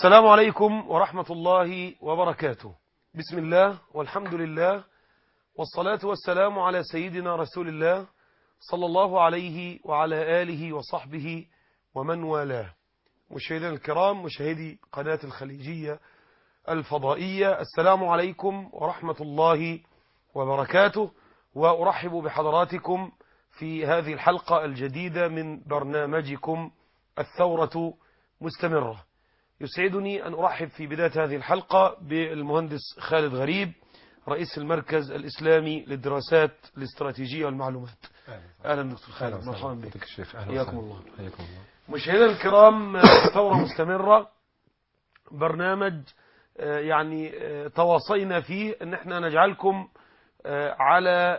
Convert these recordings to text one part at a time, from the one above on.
السلام عليكم ورحمة الله وبركاته بسم الله والحمد لله والصلاة والسلام على سيدنا رسول الله صلى الله عليه وعلى آله وصحبه ومن والاه مشاهدينا الكرام مشاهدي قناة الخليجية الفضائية السلام عليكم ورحمة الله وبركاته وأرحب بحضراتكم في هذه الحلقة الجديدة من برنامجكم الثورة مستمرة يسعدني أن أرحب في بداية هذه الحلقة بالمهندس خالد غريب رئيس المركز الإسلامي للدراسات الاستراتيجية والمعلومات أهلا دكتور خالد مرحبا بك حياكم الله حياكم الله مشاهدينا الكرام ثورة مستمرة برنامج يعني تواصينا فيه ان احنا نجعلكم على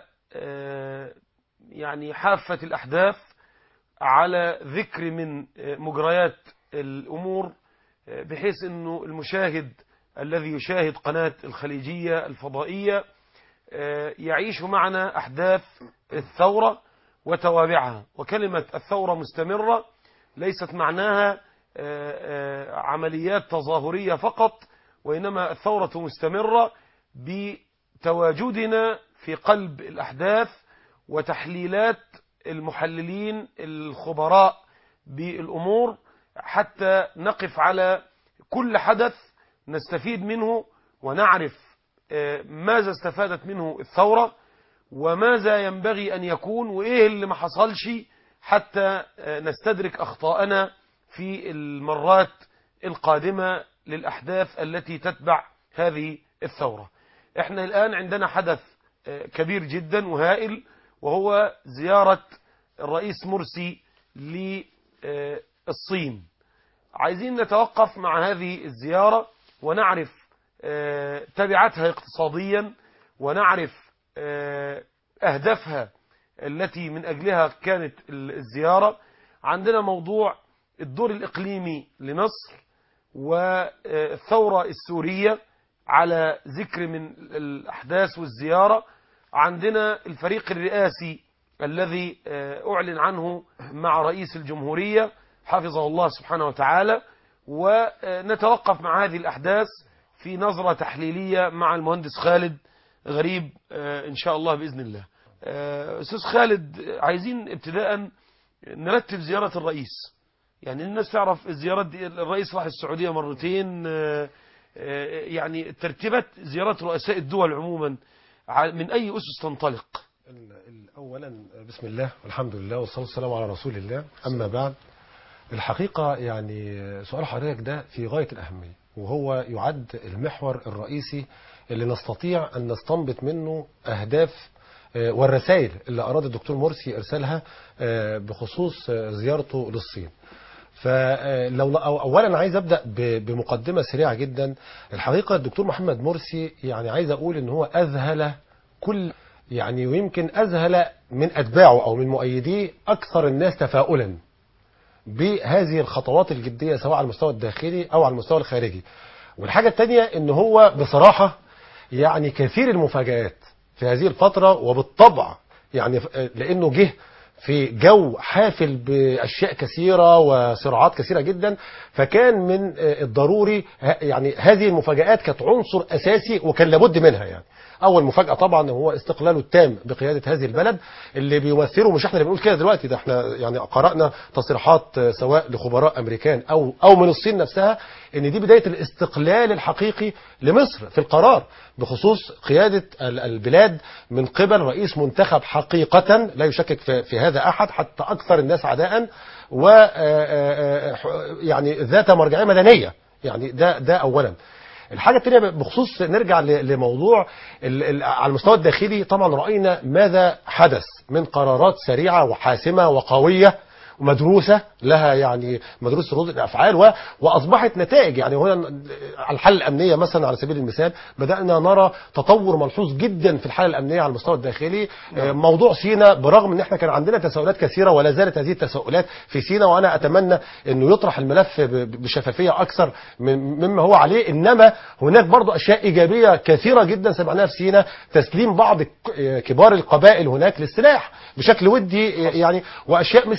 يعني حافة الأحداث على ذكر من مجريات الأمور بحيث أنه المشاهد الذي يشاهد قناة الخليجية الفضائية يعيش معنا أحداث الثورة وتوابعها وكلمة الثورة مستمرة ليست معناها عمليات تظاهرية فقط وإنما الثورة مستمرة بتواجدنا في قلب الأحداث وتحليلات المحللين الخبراء بالأمور حتى نقف على كل حدث نستفيد منه ونعرف ماذا استفادت منه الثورة وماذا ينبغي أن يكون وإيه اللي ما حصلش حتى نستدرك أخطاءنا في المرات القادمة للأحداث التي تتبع هذه الثورة احنا الآن عندنا حدث كبير جدا وهائل وهو زيارة الرئيس مرسي للصين عايزين نتوقف مع هذه الزيارة ونعرف تبعاتها اقتصاديا ونعرف أهدافها التي من أجلها كانت الزيارة عندنا موضوع الدور الإقليمي لمصر والثورة السورية على ذكر من الأحداث والزيارة عندنا الفريق الرئاسي الذي أعلن عنه مع رئيس الجمهورية حفظه الله سبحانه وتعالى ونتوقف مع هذه الأحداث في نظرة تحليلية مع المهندس خالد غريب إن شاء الله بإذن الله أستاذ خالد عايزين ابتداء نرتب زيارة الرئيس يعني الناس تعرف الزيارات دي الرئيس راح السعودية مرتين يعني ترتيبات زيارات رؤساء الدول عموما من أي أسس تنطلق أولا بسم الله والحمد لله والصلاة والسلام على رسول الله أما بعد الحقيقة يعني سؤال حضرتك ده في غاية الأهمية وهو يعد المحور الرئيسي اللي نستطيع أن نستنبط منه أهداف والرسائل اللي أراد الدكتور مرسي إرسالها بخصوص زيارته للصين فلو اولا عايز ابدا بمقدمه سريعه جدا الحقيقه الدكتور محمد مرسي يعني عايز اقول ان هو اذهل كل يعني ويمكن اذهل من اتباعه او من مؤيديه اكثر الناس تفاؤلا بهذه الخطوات الجديه سواء على المستوى الداخلي او على المستوى الخارجي والحاجه الثانيه ان هو بصراحه يعني كثير المفاجآت في هذه الفتره وبالطبع يعني لانه جه في جو حافل بأشياء كثيرة وصراعات كثيرة جدا فكان من الضروري يعني هذه المفاجآت كانت عنصر أساسي وكان لابد منها يعني أول مفاجأة طبعا هو استقلاله التام بقيادة هذه البلد اللي بيمثله مش احنا اللي بنقول كده دلوقتي ده احنا يعني قرأنا تصريحات سواء لخبراء أمريكان أو أو من الصين نفسها ان دي بداية الاستقلال الحقيقي لمصر في القرار بخصوص قيادة البلاد من قبل رئيس منتخب حقيقة لا يشكك في هذا أحد حتى أكثر الناس عداء و يعني ذات مرجعية مدنية يعني ده ده أولا الحاجة الثانية بخصوص نرجع لموضوع على المستوى الداخلي طبعا رأينا ماذا حدث من قرارات سريعة وحاسمة وقوية ومدروسة لها يعني مدروسة ردود الأفعال و... وأصبحت نتائج يعني هنا على الحالة الأمنية مثلا على سبيل المثال بدأنا نرى تطور ملحوظ جدا في الحالة الأمنية على المستوى الداخلي نعم. موضوع سينا برغم ان احنا كان عندنا تساؤلات كثيرة ولا زالت هذه التساؤلات في سينا وأنا أتمنى أنه يطرح الملف بشفافية أكثر مما هو عليه إنما هناك برضو أشياء إيجابية كثيرة جدا سمعناها في سينا تسليم بعض كبار القبائل هناك للسلاح بشكل ودي يعني وأشياء مثل هذا القبيل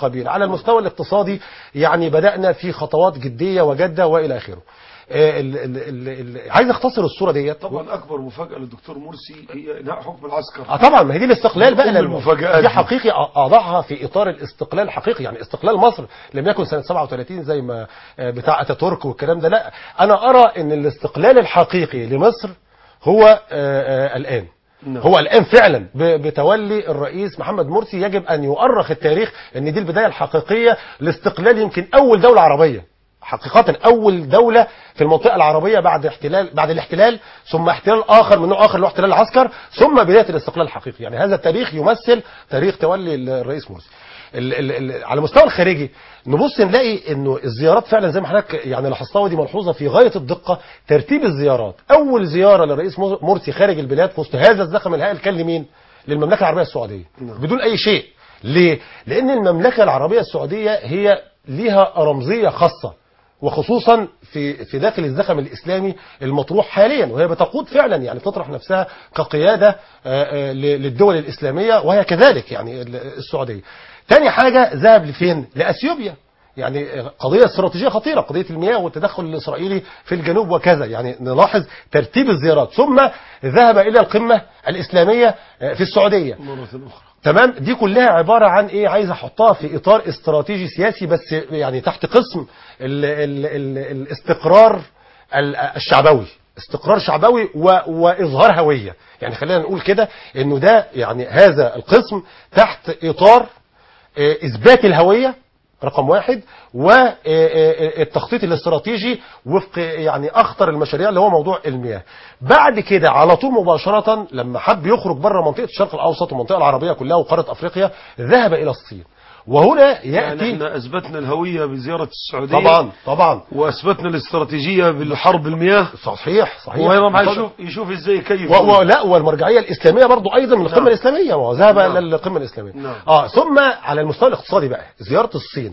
قبيل على المستوى الاقتصادي يعني بدأنا في خطوات جدية وجادة وإلى آخره آه، ال- ال- ال- ال- عايز اختصر الصورة ديت طبعا اكبر مفاجاه للدكتور مرسي هي انهاء حكم العسكر اه طبعا ما هي دي الاستقلال بقى أم لأن المفاجآت دي دي. حقيقي أ- اضعها في اطار الاستقلال الحقيقي يعني استقلال مصر لم يكن سنه 37 زي ما آه، بتاع اتاتورك والكلام ده لا انا ارى ان الاستقلال الحقيقي لمصر هو آه، آه، الان نعم. هو الان فعلا ب- بتولي الرئيس محمد مرسي يجب ان يؤرخ التاريخ ان دي البدايه الحقيقيه لاستقلال يمكن اول دوله عربيه حقيقة أول دولة في المنطقة العربية بعد احتلال بعد الاحتلال ثم احتلال آخر من نوع آخر اللي هو احتلال العسكر ثم بداية الاستقلال الحقيقي يعني هذا التاريخ يمثل تاريخ تولي الرئيس مرسي ال ال ال على المستوى الخارجي نبص نلاقي انه الزيارات فعلا زي ما حضرتك يعني لاحظتها ودي ملحوظه في غايه الدقه ترتيب الزيارات اول زياره للرئيس مرسي خارج البلاد في وسط هذا الزخم الهائل كان لمين للمملكه العربيه السعوديه نعم. بدون اي شيء ليه لان المملكه العربيه السعوديه هي ليها رمزيه خاصه وخصوصا في في داخل الزخم الاسلامي المطروح حاليا وهي بتقود فعلا يعني تطرح نفسها كقياده آه، آه، ل- للدول الاسلاميه وهي كذلك يعني ال- السعوديه. تاني حاجه ذهب لفين؟ لاثيوبيا. يعني قضيه استراتيجيه خطيره قضيه المياه والتدخل الاسرائيلي في الجنوب وكذا يعني نلاحظ ترتيب الزيارات ثم ذهب الى القمه الاسلاميه آه، في السعوديه مره اخرى تمام دي كلها عبارة عن ايه عايز احطها في اطار استراتيجي سياسي بس يعني تحت قسم ال ال ال الاستقرار ال- الشعبوي استقرار شعبوي و واظهار هوية يعني خلينا نقول كده انه ده يعني هذا القسم تحت اطار آه، اثبات الهوية رقم واحد والتخطيط الاستراتيجي وفق يعني اخطر المشاريع اللي هو موضوع المياه بعد كده على طول مباشرة لما حب يخرج بره منطقة الشرق الاوسط والمنطقة العربية كلها وقارة افريقيا ذهب الى الصين وهنا يعني يأتي احنا اثبتنا الهويه بزياره السعوديه طبعا طبعا واثبتنا الاستراتيجيه بالحرب المياه صحيح صحيح هو امام عايز يشوف يشوف ازاي كيف و- ولا والمرجعيه الاسلاميه برضو ايضا من القمه نعم. الاسلاميه وهو ذهب نعم. الى القمه الاسلاميه نعم. اه ثم على المستوى الاقتصادي بقى زياره الصين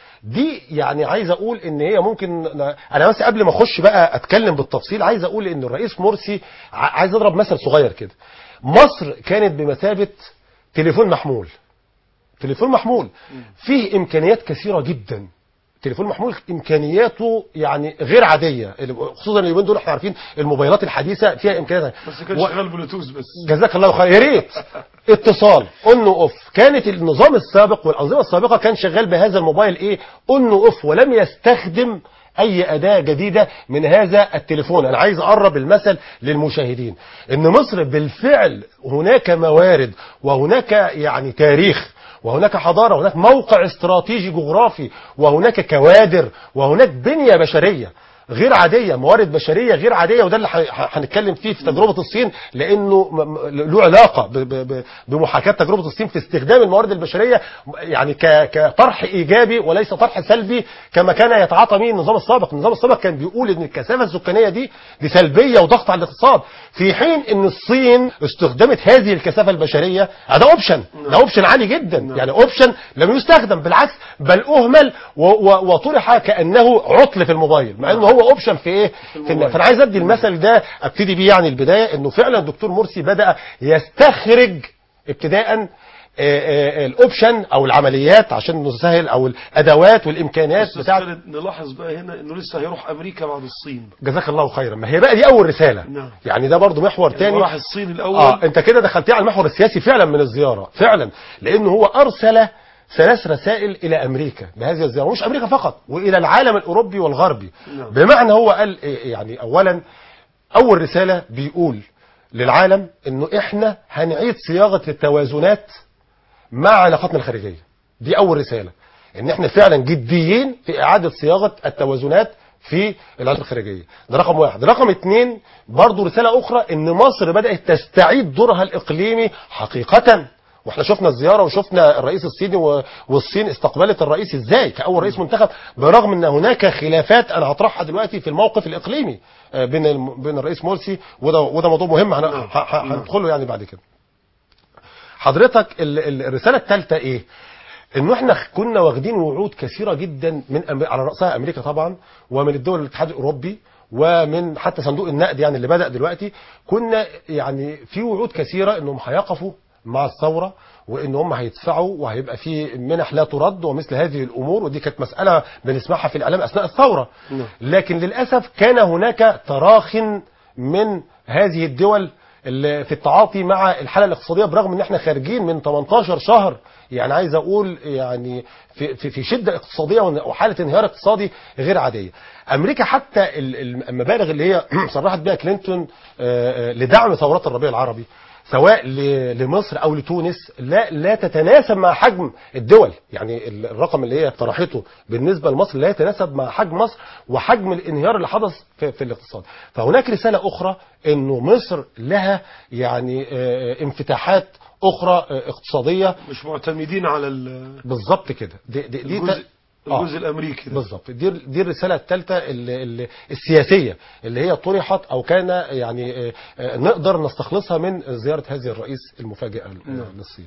دي يعني عايز اقول ان هي ممكن انا بس قبل ما اخش بقى اتكلم بالتفصيل عايز اقول ان الرئيس مرسي ع- عايز اضرب مثل صغير كده مصر كانت بمثابه تليفون محمول تليفون محمول فيه امكانيات كثيره جدا تليفون محمول امكانياته يعني غير عاديه خصوصا اليومين دول احنا عارفين الموبايلات الحديثه فيها امكانيات بس كان و- شغال بلوتوث بس جزاك الله خير يا ريت اتصال اون اوف كانت النظام السابق والانظمه السابقه كان شغال بهذا الموبايل ايه اون اوف ولم يستخدم اي اداه جديده من هذا التليفون انا عايز اقرب المثل للمشاهدين ان مصر بالفعل هناك موارد وهناك يعني تاريخ وهناك حضاره وهناك موقع استراتيجي جغرافي وهناك كوادر وهناك بنيه بشريه غير عادية موارد بشرية غير عادية وده اللي ح- ح- هنتكلم فيه في تجربة الصين لأنه م- م- له علاقة ب- ب- ب- بمحاكاة تجربة الصين في استخدام الموارد البشرية يعني ك- كطرح إيجابي وليس طرح سلبي كما كان يتعاطى به النظام السابق النظام السابق كان بيقول إن الكثافة السكانية دي دي سلبية وضغط على الاقتصاد في حين إن الصين استخدمت هذه الكثافة البشرية ده أوبشن ده أوبشن عالي جدا يعني أوبشن لم يستخدم بالعكس بل أهمل و- و- وطرح كأنه عطل في الموبايل مع انه هو اوبشن في ايه في الن- فانا عايز ادي المثل ده ابتدي بيه يعني البدايه انه فعلا الدكتور مرسي بدا يستخرج ابتداء آه، آه، الاوبشن او العمليات عشان نسهل او الادوات والامكانيات استاذ بتاعت خالد نلاحظ بقى هنا انه لسه هيروح امريكا بعد الصين جزاك الله خيرا ما هي بقى دي اول رساله نعم. يعني ده برضو محور يعني تاني راح الصين الاول اه انت كده دخلتيه على المحور السياسي فعلا من الزياره فعلا لانه هو ارسل ثلاث رسائل الى امريكا بهذه الزياره مش امريكا فقط والى العالم الاوروبي والغربي نعم. بمعنى هو قال إيه يعني اولا اول رساله بيقول للعالم انه احنا هنعيد صياغه التوازنات مع علاقاتنا الخارجيه دي اول رساله ان احنا فعلا جديين في اعاده صياغه التوازنات في العلاقات الخارجيه ده رقم واحد رقم اتنين برضو رساله اخرى ان مصر بدات تستعيد دورها الاقليمي حقيقه واحنا شفنا الزياره وشفنا الرئيس الصيني و- والصين استقبلت الرئيس ازاي كاول رئيس منتخب برغم ان هناك خلافات انا هطرحها دلوقتي في الموقف الاقليمي آه، بين الم- بين الرئيس مرسي وده وده موضوع مهم هن- ه- ه- هندخله يعني بعد كده حضرتك ال- ال- الرساله الثالثه ايه انه احنا كنا واخدين وعود كثيره جدا من أم... على راسها امريكا طبعا ومن الدول الاتحاد الاوروبي ومن حتى صندوق النقد يعني اللي بدا دلوقتي كنا يعني في وعود كثيره انهم هيقفوا مع الثوره وان هم هيدفعوا وهيبقى في منح لا ترد ومثل هذه الامور ودي كانت مساله بنسمعها في الاعلام اثناء الثوره نعم. لكن للاسف كان هناك تراخ من هذه الدول اللي في التعاطي مع الحاله الاقتصاديه برغم ان احنا خارجين من 18 شهر يعني عايز اقول يعني في في, في شده اقتصاديه وحاله انهيار اقتصادي غير عاديه. امريكا حتى ال- ال- المبالغ اللي هي صرحت بها كلينتون آه، آه، لدعم ثورات الربيع العربي سواء ل- لمصر او لتونس لا لا تتناسب مع حجم الدول يعني ال- الرقم اللي هي طرحته بالنسبه لمصر لا يتناسب مع حجم مصر وحجم الانهيار اللي حدث في, في الاقتصاد فهناك رساله اخرى انه مصر لها يعني آه، انفتاحات اخرى آه، اقتصاديه مش معتمدين على ال- بالظبط كده دي, دي, دي الجزء آه. الجزء الامريكي ده بالظبط دي دي الرساله الثالثه اللي اللي السياسيه اللي هي طرحت او كان يعني آه، آه، نقدر نستخلصها من زياره هذه الرئيس المفاجئه آه، نعم. للصين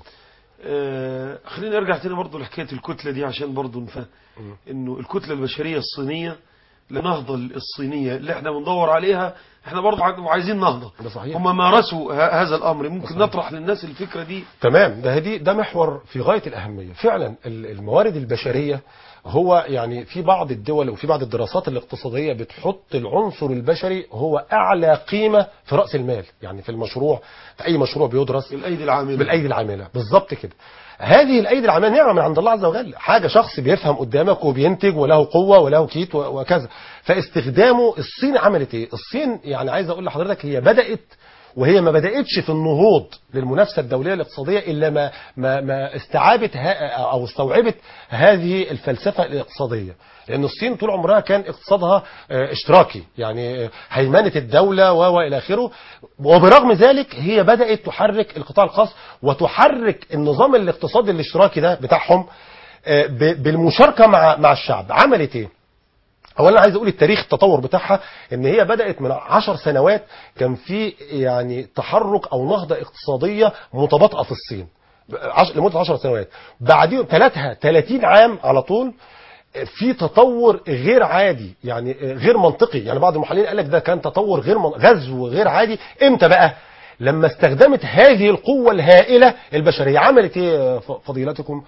آه، خلينا نرجع تاني برضه لحكايه الكتله دي عشان برضه نفهم انه الكتله البشريه الصينيه النهضه الصينيه اللي احنا بندور عليها احنا برضه ع- عايزين نهضه ده صحيح. هم مارسوا ه- هذا الامر ممكن صحيح. نطرح للناس الفكره دي تمام ده دي ده محور في غايه الاهميه فعلا ال- الموارد البشريه هو يعني في بعض الدول وفي بعض الدراسات الاقتصاديه بتحط العنصر البشري هو اعلى قيمه في راس المال يعني في المشروع في اي مشروع بيدرس الايدي العامله بالايدي العامله بالظبط كده هذه الايدي العامله نعمه من عند الله عز وجل حاجه شخص بيفهم قدامك وبينتج وله قوه وله كيت و- وكذا فاستخدامه الصين عملت ايه الصين يعني عايز اقول لحضرتك هي بدات وهي ما بداتش في النهوض للمنافسه الدوليه الاقتصاديه الا ما ما, ما استوعبت ها- او استوعبت هذه الفلسفه الاقتصاديه لان الصين طول عمرها كان اقتصادها آه، اشتراكي يعني آه، هيمنه الدوله و والى اخره وبرغم ذلك هي بدات تحرك القطاع الخاص وتحرك النظام الاقتصادي الاشتراكي ده بتاعهم آه، ب- بالمشاركه مع مع الشعب عملت ايه اولا عايز اقول التاريخ التطور بتاعها ان هي بدات من عشر سنوات كان في يعني تحرك او نهضه اقتصاديه متباطئه في الصين عش- لمده 10 سنوات بعدين ثلاثها 30 عام على طول في تطور غير عادي يعني غير منطقي يعني بعض المحللين قال لك ده كان تطور غير من... غزو غير عادي امتى بقى لما استخدمت هذه القوة الهائلة البشرية عملت ايه ف- فضيلتكم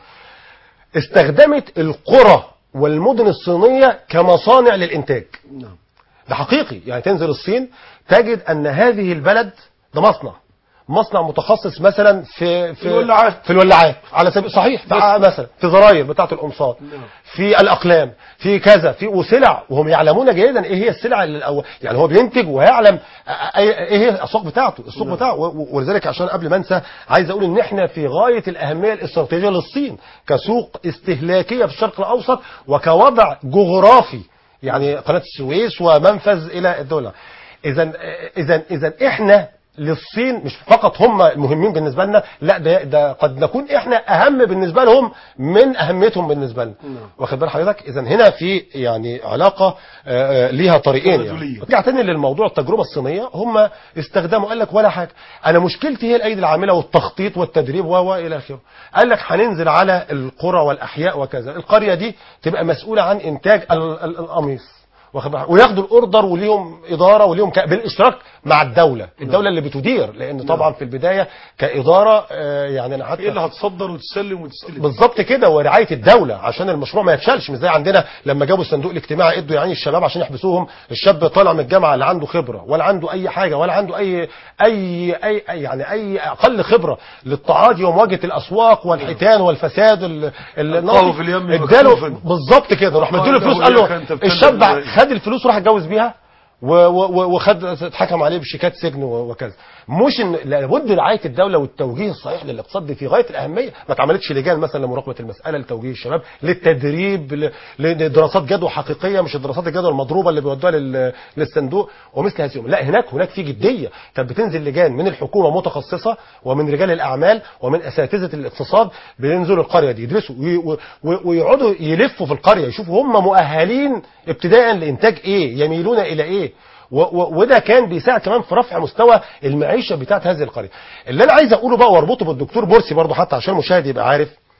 استخدمت القرى والمدن الصينية كمصانع للإنتاج نعم ده حقيقي يعني تنزل الصين تجد أن هذه البلد ده مصنع مصنع متخصص مثلا في في الولاعات. في الولاعات على سبيل صحيح في مثلا في زراير بتاعه القمصان نعم. في الاقلام في كذا في وسلع وهم يعلمون جيدا ايه هي السلع اللي الأول يعني هو بينتج ويعلم أ- أ- ايه هي الاسواق بتاعته السوق نعم. بتاعه و- و- ولذلك عشان قبل ما انسى عايز اقول ان احنا في غايه الاهميه الاستراتيجيه للصين كسوق استهلاكيه في الشرق الاوسط وكوضع جغرافي يعني قناه السويس ومنفذ الى الدول اذا اذا اذا احنا للصين مش فقط هم المهمين بالنسبه لنا لا ده, ده قد نكون احنا اهم بالنسبه لهم من اهميتهم بالنسبه لنا نعم. واخد بال حضرتك اذا هنا في يعني علاقه آه، آه، ليها طريقين تبادلية. يعني رجع تاني للموضوع التجربه الصينيه هم استخدموا قال لك ولا حاجه انا مشكلتي هي الايدي العامله والتخطيط والتدريب و و الى اخره قال لك هننزل على القرى والاحياء وكذا القريه دي تبقى مسؤوله عن انتاج ال- ال- القميص واخد بالك؟ وياخدوا الاوردر وليهم اداره وليهم ك... بالاشتراك مع الدوله الدوله اللي بتدير لان طبعا في البدايه كاداره آه، يعني انا حتى ايه اللي هتصدر وتسلم وتستلم بالظبط كده ورعايه الدوله عشان المشروع ما يفشلش مش زي عندنا لما جابوا الصندوق الاجتماعي ادوا يعني الشباب عشان يحبسوهم الشاب طالع من الجامعه لا عنده خبره ولا عنده اي حاجه ولا عنده اي اي اي, أي يعني اي اقل خبره للتعاطي ومواجهه الاسواق والحيتان والفساد ال- ال- ألقاه في اليم اداله مكتوفاً. بالظبط كده راح مديله قال فلوس له قال إياك له أن تبتلع الشاب بالله. خد الفلوس وراح اتجوز بيها و- و- و- وخد اتحكم عليه بشيكات سجن و- وكذا مش ان لابد رعايه الدوله والتوجيه الصحيح للاقتصاد دي في غايه الاهميه ما اتعملتش لجان مثلا لمراقبه المساله لتوجيه الشباب للتدريب ل- لدراسات جدوى حقيقيه مش الدراسات الجدوى المضروبه اللي بيودوها لل- للصندوق ومثل هذه الأمور. لا هناك هناك في جديه كانت بتنزل لجان من الحكومه متخصصه ومن رجال الاعمال ومن اساتذه الاقتصاد بينزلوا القريه دي يدرسوا وي- و- و- ويقعدوا يلفوا في القريه يشوفوا هم مؤهلين ابتداء لانتاج ايه يميلون الى ايه و- و- وده كان بيساعد كمان في رفع مستوى المعيشه بتاعت هذه القريه اللي انا عايز اقوله بقى واربطه بالدكتور بورسي برضه حتى عشان المشاهد يبقى عارف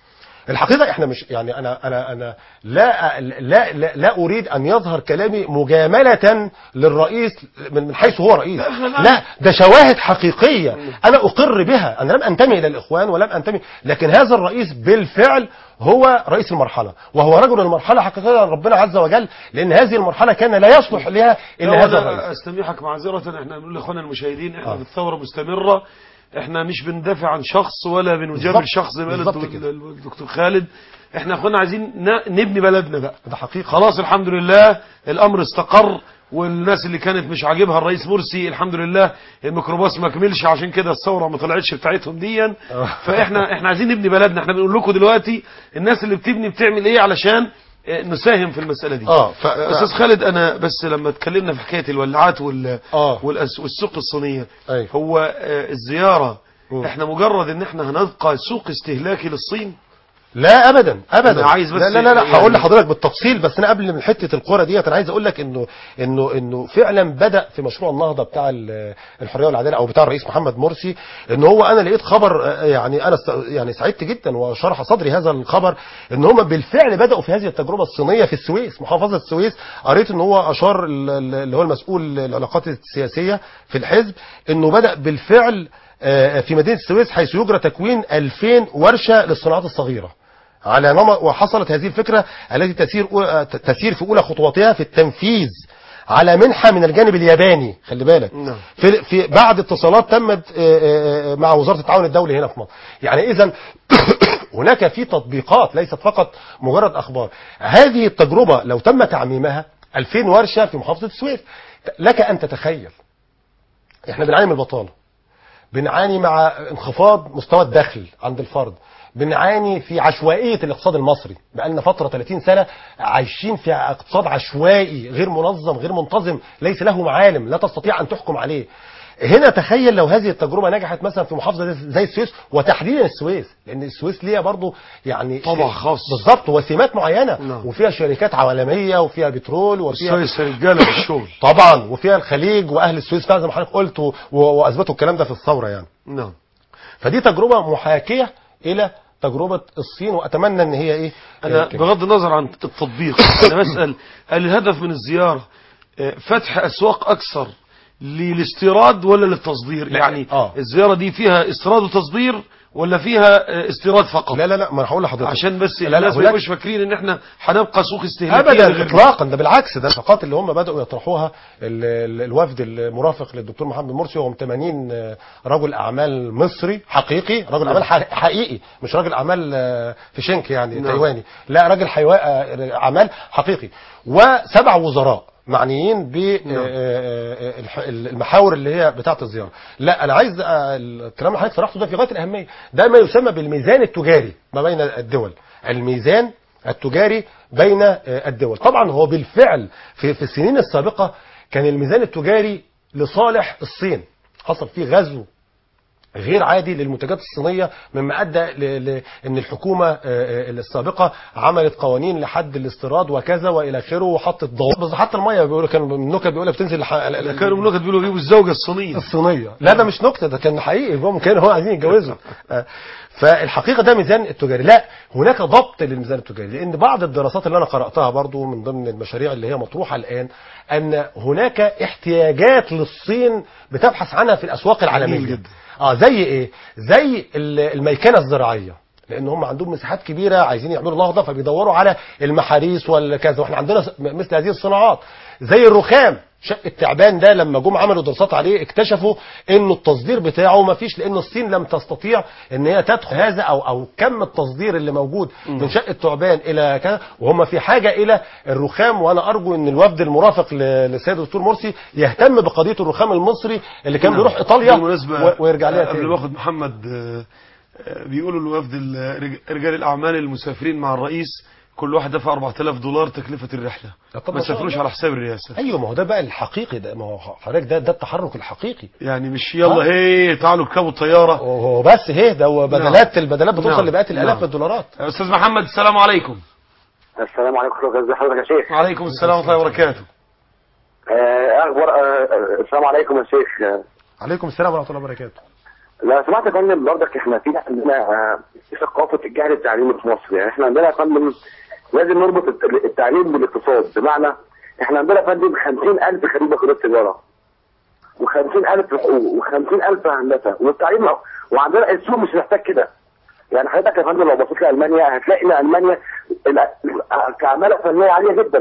الحقيقه احنا مش يعني انا انا انا لا لا لا, لا اريد ان يظهر كلامي مجامله للرئيس من من حيث هو رئيس لا ده شواهد حقيقيه انا اقر بها انا لم انتمي الى الاخوان ولم انتمي لكن هذا الرئيس بالفعل هو رئيس المرحله وهو رجل المرحله حقيقه ربنا عز وجل لان هذه المرحله كان لا يصلح لها الا لا، هذا وأنا الرئيس استميحك معذرة احنا بنقول لاخواننا المشاهدين احنا آه. في الثورة مستمرة احنا مش بندافع عن شخص ولا بنجامل بالظبط. شخص زي ما قال بالظبط الدك- كده. الدكتور خالد احنا اخوانا عايزين ن- نبني بلدنا بقى ده حقيقه خلاص الحمد لله الامر استقر والناس اللي كانت مش عاجبها الرئيس مرسي الحمد لله الميكروباص ما كملش عشان كده الثوره ما طلعتش بتاعتهم ديا آه. فاحنا احنا عايزين نبني بلدنا احنا بنقول لكم دلوقتي الناس اللي بتبني بتعمل ايه علشان اه، نساهم في المساله دي اه ف... استاذ خالد انا بس لما اتكلمنا في حكايه الولاعات وال اه والأس- والسوق الصينيه أيوة. هو آه، الزياره مم. احنا مجرد ان احنا هنبقى سوق استهلاكي للصين لا ابدا ابدا أنا عايز بس لا لا لا, لا يعني- هقول لحضرتك بالتفصيل بس انا قبل من حته القرى ديت انا عايز اقول لك انه انه انه فعلا بدا في مشروع النهضه بتاع ال- الحريه والعداله او بتاع الرئيس محمد مرسي ان هو انا لقيت خبر آه، يعني انا است- يعني سعدت جدا وشرح صدري هذا الخبر ان هم بالفعل بداوا في هذه التجربه الصينيه في السويس محافظه السويس قريت ان هو اشار ال- ال- اللي هو المسؤول العلاقات السياسيه في الحزب انه بدا بالفعل آه، في مدينه السويس حيث يجرى تكوين 2000 ورشه للصناعات الصغيره على نمط وحصلت هذه الفكرة التي تسير أو- تسير في أولى خطواتها في التنفيذ على منحة من الجانب الياباني خلي بالك نعم. في, في بعد اتصالات تمت آه، آه، آه، مع وزارة التعاون الدولي هنا في مصر يعني إذا هناك في تطبيقات ليست فقط مجرد أخبار هذه التجربة لو تم تعميمها 2000 ورشة في محافظة السويس لك أن تتخيل احنا بنعاني من البطالة بنعاني مع انخفاض مستوى الدخل عند الفرد بنعاني في عشوائية الاقتصاد المصري بقالنا فترة 30 سنة عايشين في اقتصاد عشوائي غير منظم غير منتظم ليس له معالم لا تستطيع أن تحكم عليه هنا تخيل لو هذه التجربة نجحت مثلا في محافظة زي السويس وتحديدا السويس لأن السويس ليها برضو يعني طبع خاص. بالظبط وسمات معينة نعم. وفيها شركات عالمية وفيها بترول وفيها السويس رجاله في الشغل طبعا وفيها الخليج واهل السويس فعلا زي ما حضرتك قلت و- و- واثبتوا الكلام ده في الثوره يعني نعم فدي تجربه محاكيه الى تجربه الصين واتمنى ان هي ايه انا كده. بغض النظر عن التطبيق انا بسال هل الهدف من الزياره آه، فتح اسواق اكثر للاستيراد ولا للتصدير لا، يعني آه. الزياره دي فيها استيراد وتصدير ولا فيها آه، استيراد فقط لا لا لا ما انا هقول لحضرتك عشان بس لا لا الناس ما هناك- يبقوش فاكرين ان احنا هنبقى سوق استهلاكيه ابدا لغير- اطلاقا ده بالعكس ده النفقات اللي هم بداوا يطرحوها ال- ال- الوفد المرافق للدكتور محمد مرسي وهم 80 رجل اعمال مصري حقيقي رجل اعمال ح- حقيقي مش راجل اعمال آه، في شنك يعني نعم. تايواني لا راجل حيوا... آه، اعمال حقيقي وسبع وزراء معنيين بالمحاور اللي هي بتاعه الزياره لا انا عايز آه، الكلام اللي حضرتك طرحته ده في غايه الاهميه ده ما يسمى بالميزان التجاري ما بين الدول الميزان التجاري بين آه، الدول طبعا هو بالفعل في في السنين السابقه كان الميزان التجاري لصالح الصين حصل فيه غزو غير عادي للمنتجات الصينيه مما ادى ل- ل- ان الحكومه آه، آه، السابقه عملت قوانين لحد الاستيراد وكذا والى اخره وحطت ضوابط حتى الميه بيقولوا كانوا النكت بيقولها بتنزل لح- ال- ال- كانوا من بيقولوا بيجيبوا الزوجه الصينيه الصينيه لا ده مش نكته ده كان حقيقي هم كانوا هو عايزين يتجوزوا آه، فالحقيقه ده ميزان التجاري لا هناك ضبط للميزان التجاري لان بعض الدراسات اللي انا قراتها برضو من ضمن المشاريع اللي هي مطروحه الان ان هناك احتياجات للصين بتبحث عنها في الاسواق العالميه جميل جدا. اه زي ايه زي ال- الميكنه الزراعيه لان هم عندهم مساحات كبيره عايزين يعملوا نهضه فبيدوروا على المحاريس والكذا واحنا عندنا س- مثل هذه الصناعات زي الرخام شق التعبان ده لما جم عملوا دراسات عليه اكتشفوا انه التصدير بتاعه ما فيش لان الصين لم تستطيع ان هي تدخل هذا او او كم التصدير اللي موجود من شق التعبان الى كذا وهم في حاجه الى الرخام وانا ارجو ان الوفد المرافق ل- للسيد الدكتور مرسي يهتم بقضيه الرخام المصري اللي كان نعم. بيروح ايطاليا بالمناسبة و- ويرجع لها قبل تاني ما اخد محمد آه، آه، بيقولوا الوفد ال- رج- رجال الاعمال المسافرين مع الرئيس كل واحد دفع 4000 دولار تكلفه الرحله طب ما ما شاء سافروش الله. على حساب الرئاسه ايوه ما هو ده بقى الحقيقي ده ما هو حضرتك ده ده التحرك الحقيقي يعني مش يلا آه. هي تعالوا اركبوا الطياره هو بس هيه ده هو بدلات البدلات بتوصل نعم. لبقات الالاف نعم. من الدولارات يا استاذ محمد السلام عليكم السلام عليكم ورحمة الله ازي حضرتك يا شيخ وعليكم السلام ورحمه الله وبركاته آه، اخبار آه، آه، السلام عليكم يا شيخ آه، عليكم السلام ورحمه الله وبركاته لا سمعت يا فندم برضك احنا في عندنا آه، في ثقافه الجهل التعليمي في مصر يعني احنا عندنا يا فندم لازم نربط الت- التعليم بالاقتصاد بمعنى احنا عندنا يا فندم 50000 خريج بكالوريوس تجاره و50000 في حقوق و50000 في هندسه والتعليم وعندنا السوق مش محتاج كده يعني حضرتك يا فندم لو بصيت لالمانيا هتلاقي ان المانيا ال- كعماله فنيه عاليه جدا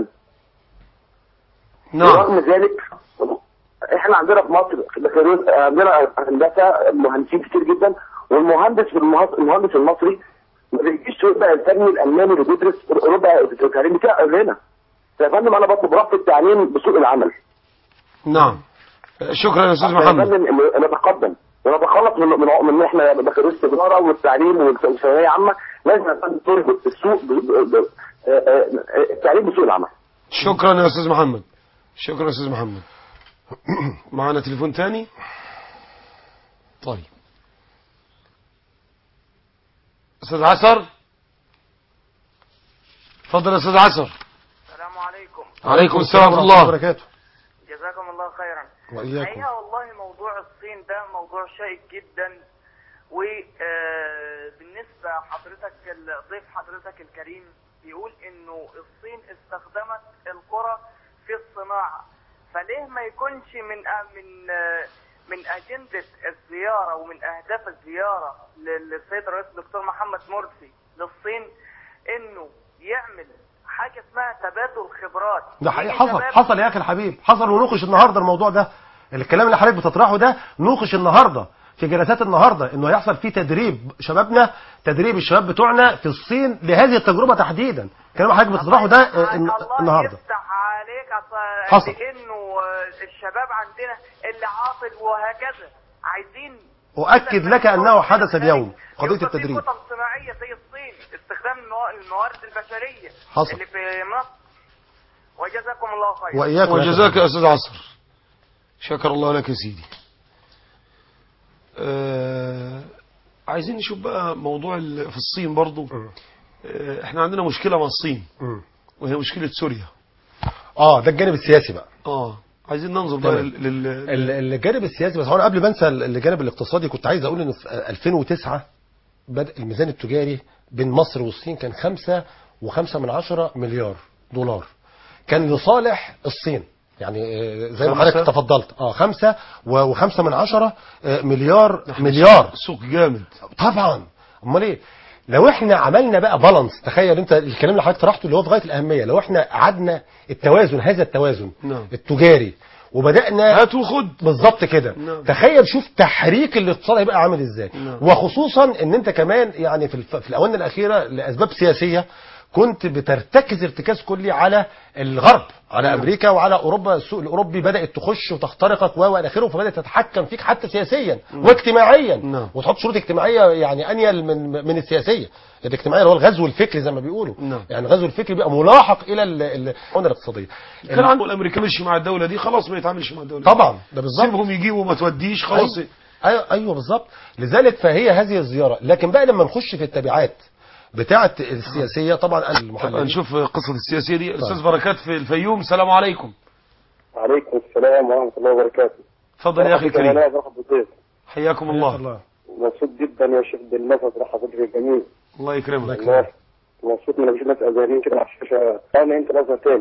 نعم رغم ذلك احنا عندنا في مصر بكالوريوس عندنا هندسه مهندسين كتير جدا والمهندس في المهندس, المهندس المصري ما بيجيش يبقى الفني الالماني اللي بيدرس اوروبا التعليم بتاعه هنا يا فندم انا بطلب ربط التعليم بسوق العمل نعم شكرا يا استاذ يا محمد فندم نتقدم ونتخلص من من من احنا بكالوريوس تجاره والتعليم والثانويه عامه لازم يا فندم تربط السوق ب- ب- ب- آه، آه، التعليم بسوق العمل شكرا يا استاذ محمد شكرا يا استاذ محمد معنا تليفون تاني طيب استاذ عسر اتفضل يا استاذ عسر السلام عليكم عليكم السلام ورحمه الله وبركاته جزاكم الله خيرا وإياكم الحقيقة والله موضوع الصين ده موضوع شيق جدا وبالنسبة حضرتك ضيف حضرتك الكريم بيقول انه الصين استخدمت القرى في الصناعة فليه ما يكونش من آه، من آه، من أجندة الزيارة ومن أهداف الزيارة لل- للسيد الرئيس الدكتور محمد مرسي للصين انه يعمل حاجة اسمها تبادل خبرات ده حقيقي في حصل شباب حصل يا اخي الحبيب حصل ونوقش النهارده الموضوع ده الكلام اللي حضرتك بتطرحه ده نوقش النهارده في جلسات النهارده انه هيحصل فيه تدريب شبابنا تدريب الشباب بتوعنا في الصين لهذه التجربه تحديدا الكلام اللي حضرتك بتطرحه ده آه، الن- الله النهارده يفتح عليك أص- حصل. لانه آه، الشباب عندنا اللي عاطل وهكذا عايزين اؤكد لك انه حدث اليوم قضيه يبقى في التدريب خطط صناعيه زي الصين استخدام الموا- الموارد البشريه حصل. اللي في مصر وجزاكم الله خير واياكم يا أخي وجزاك الحبيب. يا استاذ عصر شكر الله لك يا سيدي آه عايزين نشوف بقى موضوع ال- في الصين برضو مم. آه احنا عندنا مشكلة مع الصين مم. وهي مشكلة سوريا اه ده الجانب السياسي بقى اه عايزين ننظر بقى تمام. لل... لل... ال- الجانب السياسي بس هو انا قبل ما انسى الجانب الاقتصادي كنت عايز اقول ان في 2009 بدأ الميزان التجاري بين مصر والصين كان خمسة وخمسة من عشرة مليار دولار كان لصالح الصين يعني آه، زي ما خمسة؟ حضرتك تفضلت اه خمسة و- وخمسة من عشرة آه، مليار مليار سوق جامد طبعا امال ايه لو احنا عملنا بقى بالانس تخيل انت الكلام اللي حضرتك طرحته اللي هو في غايه الاهميه لو احنا قعدنا التوازن هذا التوازن نعم. التجاري وبدانا هات وخد بالظبط كده نعم. تخيل شوف تحريك الاقتصاد هيبقى عامل ازاي نعم. وخصوصا ان انت كمان يعني في, الف... في الاونه الاخيره لاسباب سياسيه كنت بترتكز ارتكاز كلي على الغرب على نعم. امريكا وعلى اوروبا السوق الاوروبي بدات تخش وتخترقك و والى اخره فبدات تتحكم فيك حتى سياسيا واجتماعيا نعم. وتحط شروط اجتماعيه يعني انيل من من السياسيه الاجتماعيه اللي هو الغزو الفكري زي ما بيقولوا نعم. يعني الغزو الفكري بيبقى ملاحق الى ال- ال- العونه الاقتصاديه كان عنده الامريكا مشي مع الدولة دي خلاص ما يتعاملش مع الدولة دي. طبعا ده بالظبط سيبهم يجيبوا ما توديش خلاص أيوة, ايوه ايوه بالظبط لذلك فهي هذه الزياره لكن بقى لما نخش في التبعات بتاعه السياسيه طبعا طب المحللين نشوف قصة السياسية دي الاستاذ بركات في الفيوم السلام عليكم وعليكم السلام ورحمه الله وبركاته اتفضل يا اخي الكريم مرحبا بالضيف حياكم الله الله مبسوط جدا يا شيخ بالنفس حضرتك الجميل الله يكرمك والله مبسوط من بشوف ناس ازهريين كده على الشاشه انا انت الازهر تاني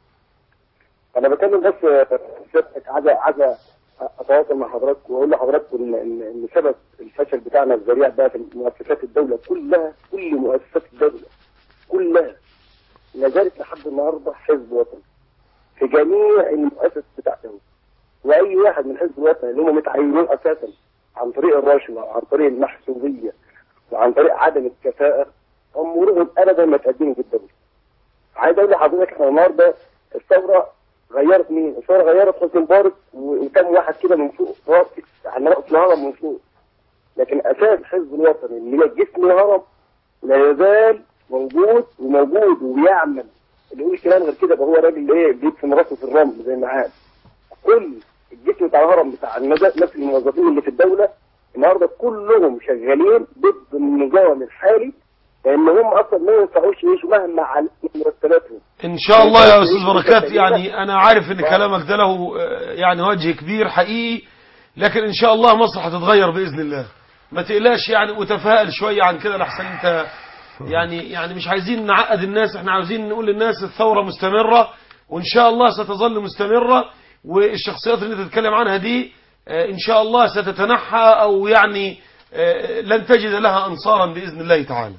انا بكلم بس سيادتك عايز عايز اتواصل مع حضرتك واقول لحضرتك ان ان إن سبب الفشل بتاعنا الذريع ده في مؤسسات الدوله كلها كل مؤسسات الدوله كلها لا زالت لحد النهارده حزب وطني في جميع المؤسسات بتاعتهم واي واحد من حزب الوطني اللي هم متعينين اساسا عن طريق الرشوه عن طريق المحسوبيه وعن طريق عدم الكفاءه امورهم ابدا ما تقدموا في الدوله. عايز اقول لحضرتك احنا النهارده الثوره غيرت مين؟ الثوره غيرت حسني مبارك و- وكم واحد كده من فوق راسي احنا رأس الهرم من فوق. لكن اساس الحزب الوطني اللي هي جسم الهرم لا يزال موجود وموجود وبيعمل اللي يقول كلام غير كده يبقى هو راجل ايه بيدفن راسه في الرمل زي ما قال. كل الجسم بتاع الهرم بتاع الناس الناس الموظفين اللي في الدوله النهارده كلهم شغالين ضد النظام الحالي لان هم اصلا ما ينفعوش يعيشوا مهما على مرتباتهم ان شاء الله يا استاذ بركات يعني انا عارف ان كلامك ده له آه، يعني وجه كبير حقيقي لكن ان شاء الله مصر هتتغير باذن الله ما تقلقش يعني وتفائل شوية عن كده لحسن انت يعني يعني مش عايزين نعقد الناس احنا عاوزين نقول للناس الثورة مستمرة وان شاء الله ستظل مستمرة والشخصيات اللي انت تتكلم عنها دي آه، ان شاء الله ستتنحى او يعني آه، لن تجد لها انصارا باذن الله تعالى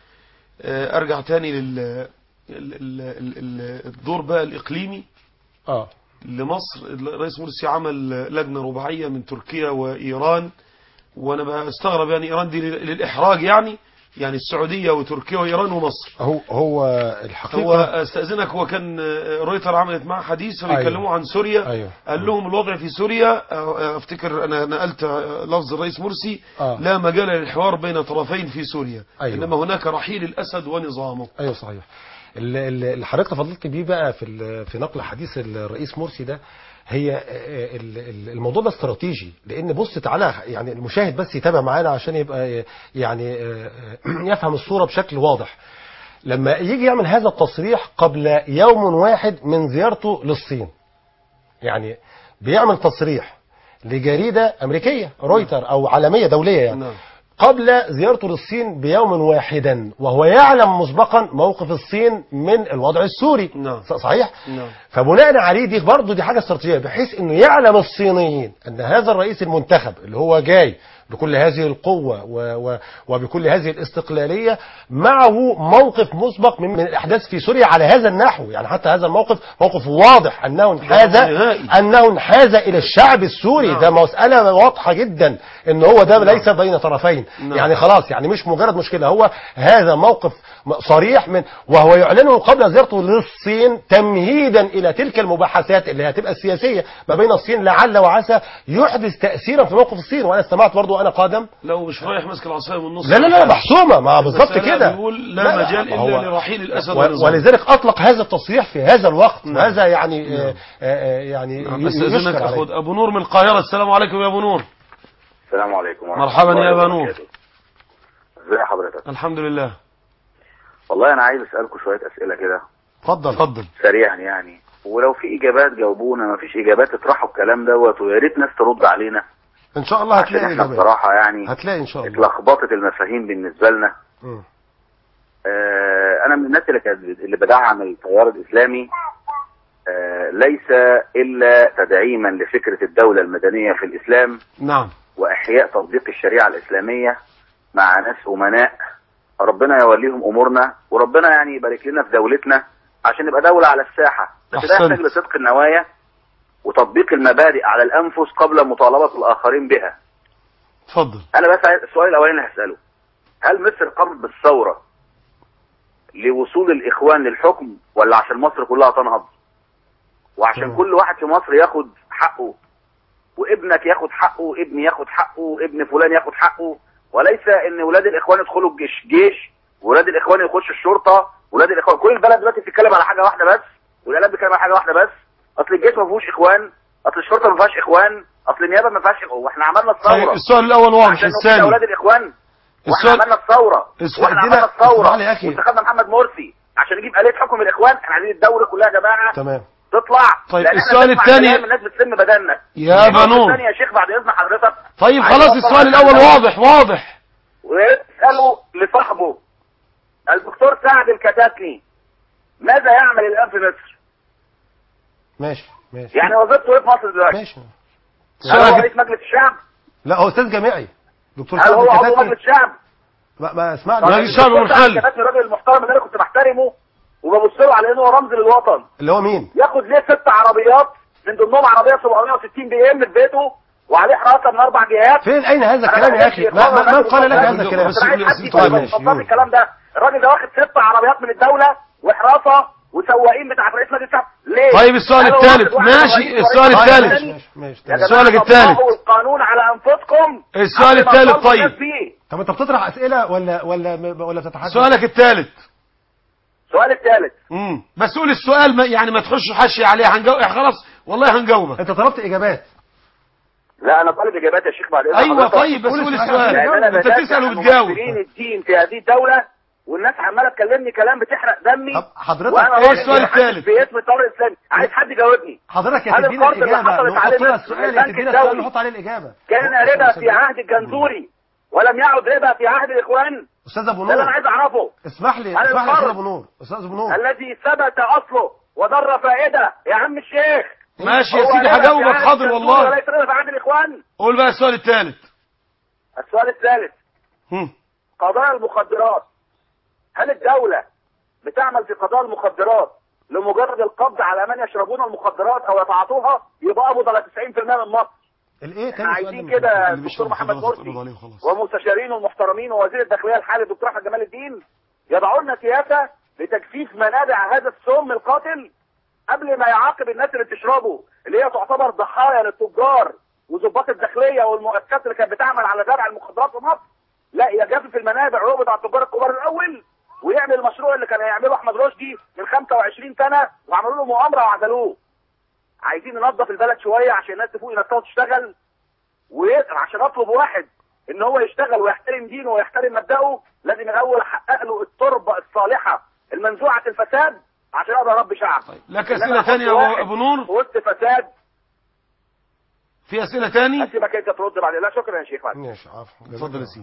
آه، ارجع تاني لل ال- ال- ال- ال- الدور بقى الاقليمي اه لمصر الرئيس مرسي عمل لجنة رباعية من تركيا وإيران وأنا بستغرب يعني إيران دي لل- للإحراج يعني يعني السعودية وتركيا وإيران ومصر هو هو هو الحقيقه استأذنك هو كان رويتر عملت معاه حديث فبيتكلموا أيوة. عن سوريا أيوة. قال لهم الوضع في سوريا افتكر انا نقلت لفظ الرئيس مرسي آه. لا مجال للحوار بين طرفين في سوريا أيوة. انما هناك رحيل الاسد ونظامه ايوه صحيح ال- ال- اللي حضرتك تفضلت بيه بقى في ال- في نقل حديث الرئيس مرسي ده هي آه، ال- ال- الموضوع ده استراتيجي لان بص تعالى يعني المشاهد بس يتابع معانا عشان يبقى يعني آه، آه، يفهم الصوره بشكل واضح لما يجي يعمل هذا التصريح قبل يوم واحد من زيارته للصين يعني بيعمل تصريح لجريده امريكيه رويتر او عالميه دوليه يعني نعم. قبل زيارته للصين بيوم واحدا وهو يعلم مسبقا موقف الصين من الوضع السوري نعم. ص- صحيح نعم. فبناء عليه دي برضه دي حاجه استراتيجيه بحيث انه يعلم الصينيين ان هذا الرئيس المنتخب اللي هو جاي بكل هذه القوة و و وبكل هذه الاستقلالية معه موقف مسبق من, من الأحداث في سوريا على هذا النحو يعني حتى هذا الموقف موقف واضح أنه انحاز نهائي. أنه انحاز إلى الشعب السوري نعم. ده مسألة واضحة جدا أن هو ده ليس بين طرفين نعم. يعني خلاص يعني مش مجرد مشكلة هو هذا موقف م- صريح من وهو يعلنه قبل زيارته للصين تمهيدا إلى تلك المباحثات اللي هتبقى السياسية ما بين الصين لعل وعسى يحدث تأثيرا في موقف الصين وأنا استمعت برضو وأنا قادم لو مش رايح ماسك العصايه من النص لا لا لا محسومة ما بالظبط المسألة كده بيقول لا مجال ما إلا لرحيل الأسد و- ونظامه. ولذلك أطلق هذا التصريح في هذا الوقت نعم. وهذا يعني آه، آه، آه، يعني نعم، يشكر استاذنك عليه. اخد ابو نور من القاهره السلام عليكم يا ابو نور السلام عليكم ورحمة مرحبا الله يا أبا نور. وبركاته. ازي حضرتك الحمد لله والله انا عايز اسالكم شويه اسئله كده اتفضل اتفضل سريعا يعني ولو في اجابات جاوبونا ما فيش اجابات اطرحوا الكلام دوت ويا ريت ناس ترد علينا ان شاء الله عشان هتلاقي احنا اجابات بصراحه يعني هتلاقي ان شاء الله اتلخبطت المفاهيم بالنسبه لنا مم. آه انا من الناس اللي كانت اللي بدعم التيار الاسلامي آه ليس الا تدعيما لفكره الدوله المدنيه في الاسلام نعم واحياء تطبيق الشريعه الاسلاميه مع ناس امناء ربنا يوليهم امورنا وربنا يعني يبارك لنا في دولتنا عشان نبقى دوله على الساحه بس ده أحسنت. يحتاج لصدق النوايا وتطبيق المبادئ على الانفس قبل مطالبه الاخرين بها اتفضل انا بس عايز- السؤال الاولاني اللي هساله هل مصر قامت بالثوره لوصول الاخوان للحكم ولا عشان مصر كلها تنهض وعشان تمام. كل واحد في مصر ياخد حقه وابنك ياخد حقه ابني ياخد حقه ابن فلان ياخد حقه وليس ان ولاد الاخوان يدخلوا الجيش جيش ولاد الاخوان يخشوا الشرطه ولاد الاخوان كل البلد دلوقتي بتتكلم على حاجه واحده بس والاعلام بيتكلم على حاجه واحده بس اصل الجيش ما فيهوش اخوان اصل الشرطه ما فيهاش اخوان اصل النيابه ما فيهاش اخوان واحنا عملنا طيب الثوره السؤال الاول واضح عشان نقول الثاني اولاد الاخوان واحنا السؤال- عملنا الثوره السؤال- واحنا ادينا- عملنا الثوره اسمح لي يا أخي. وانتخبنا محمد مرسي عشان يجيب آلية حكم الاخوان احنا عايزين الدوله كلها يا جماعه تمام تطلع طيب، لأن احنا السؤال بنسمع الثاني- كلام الناس بتسم بدلنا يا النقطة بنور. الثانية يا شيخ بعد اذن حضرتك طيب عايز خلاص أوصل السؤال لحاجة. الاول واضح واضح ويسألوا لصاحبه الدكتور سعد الكتاتني ماذا يعمل الان في مصر؟ ماشي ماشي يعني وظيفته ايه في مصر دلوقتي؟ ماشي هل هو سؤالك- رئيس مجلس الشعب؟ لا هو استاذ جامعي دكتور هل سعد هو عضو الكتاتني مجلس الشعب؟ ما, ما اسمعني لا، الدكتور الشعب سعد منحل. الكتاتني الراجل المحترم اللي انا كنت بحترمه وببص له على انه هو رمز للوطن اللي هو مين ياخد ليه ست عربيات من ضمنهم عربيه 760 بي ام في بيته وعليه حراسه من اربع جهات فين اين هذا أنا الكلام يا بحب اخي ما, الإخوان ما, من والناس قال لك والناس هذا بس- الكلام بس- بس انا عايز بس- حد طيب، يفهم ماشي، بالظبط يقول. الكلام ده الراجل ده واخد ست عربيات من الدوله وحراسه وسواقين بتاعت رئيس مجلس الشعب ليه؟ طيب السؤال هل هو الثالث واخد واحد ماشي رئيس السؤال ورئيس الثالث مدني؟ ماشي ماشي يا تمام. جماعة السؤال الثالث. طبقوا القانون على انفسكم السؤال قبل ما الثالث تطالبوا طيب. الناس بيه. طب انت بتطرح اسئله ولا ولا ولا بتتحدث سؤالك الثالث السؤال الثالث امم بس قول السؤال ما يعني ما تخش حشي عليه هنجاوب خلاص والله هنجاوبك انت طلبت اجابات لا انا طالب اجابات يا شيخ بعد اذن ايوه حضرتك. طيب بس قول قول السؤال. السؤال لان انا انت بدافع بتسال عن وبتجاوب ممثلين الدين في هذه الدوله والناس عماله تكلمني كلام بتحرق دمي طب حضرتك وانا إيه راجل السؤال محدش الثالث؟ باسم الطار الاسلامي عايز حد يجاوبني حضرتك يا هل تدينا القرض اللي الاجابه حصلت نحط عليه لها مصر السؤال من يا البنك تدينا السؤال الدولي نحط عليه الاجابه كان ربا في عهد الجنزوري ولم يعد ربا في عهد الاخوان استاذ ابو ده اللي انا نور عايز اعرفه اسمح لي هل اسمح لي يا استاذ الفرد ابو نور استاذ ابو نور الذي ثبت اصله وضر فائده يا عم الشيخ ماشي يا هو سيدي ربا في هجاوبك عهد حاضر الدستور والله وليس ربا في عهد الاخوان قول بقى السؤال الثالث السؤال الثالث هم. قضايا المخدرات هل الدولة بتعمل في قضايا المخدرات لمجرد القبض على من يشربون المخدرات او يتعاطوها يبقى قبض على 90% من مصر الايه احنا تاني عايزين سؤال كده اللي الدكتور بيشرب محمد مخدرات مرسي يتقبض عليه وخلاص. ومستشارينه المحترمين ووزير الداخليه الحالي الدكتور احمد جمال الدين يضعوا لنا سياسه لتجفيف منابع هذا السم القاتل قبل ما يعاقب الناس اللي بتشربه اللي هي تعتبر ضحايا للتجار وظباط الداخليه والمؤسسات اللي كانت بتعمل على زرع المخدرات في مصر لا يجفف المنابع ويقبض على التجار الكبار الاول ويعمل المشروع اللي كان هيعمله احمد رشدي من 25 سنه وعملوا له مؤامره وعزلوه عايزين ننظف البلد شويه عشان الناس تفوق نفسها وتشتغل وعشان اطلب واحد ان هو يشتغل ويحترم دينه ويحترم مبدأه لازم الاول احقق له التربه الصالحه المنزوعه الفساد عشان اقدر اربي شعب لك إنما اسئله أحط ثانيه يا واحد أبو- ابو نور في وسط فساد في اسئله ثاني اسيبك انت ترد بعد لا شكرا يا شيخ بعد. ماشي عفوا اتفضل يا سيدي.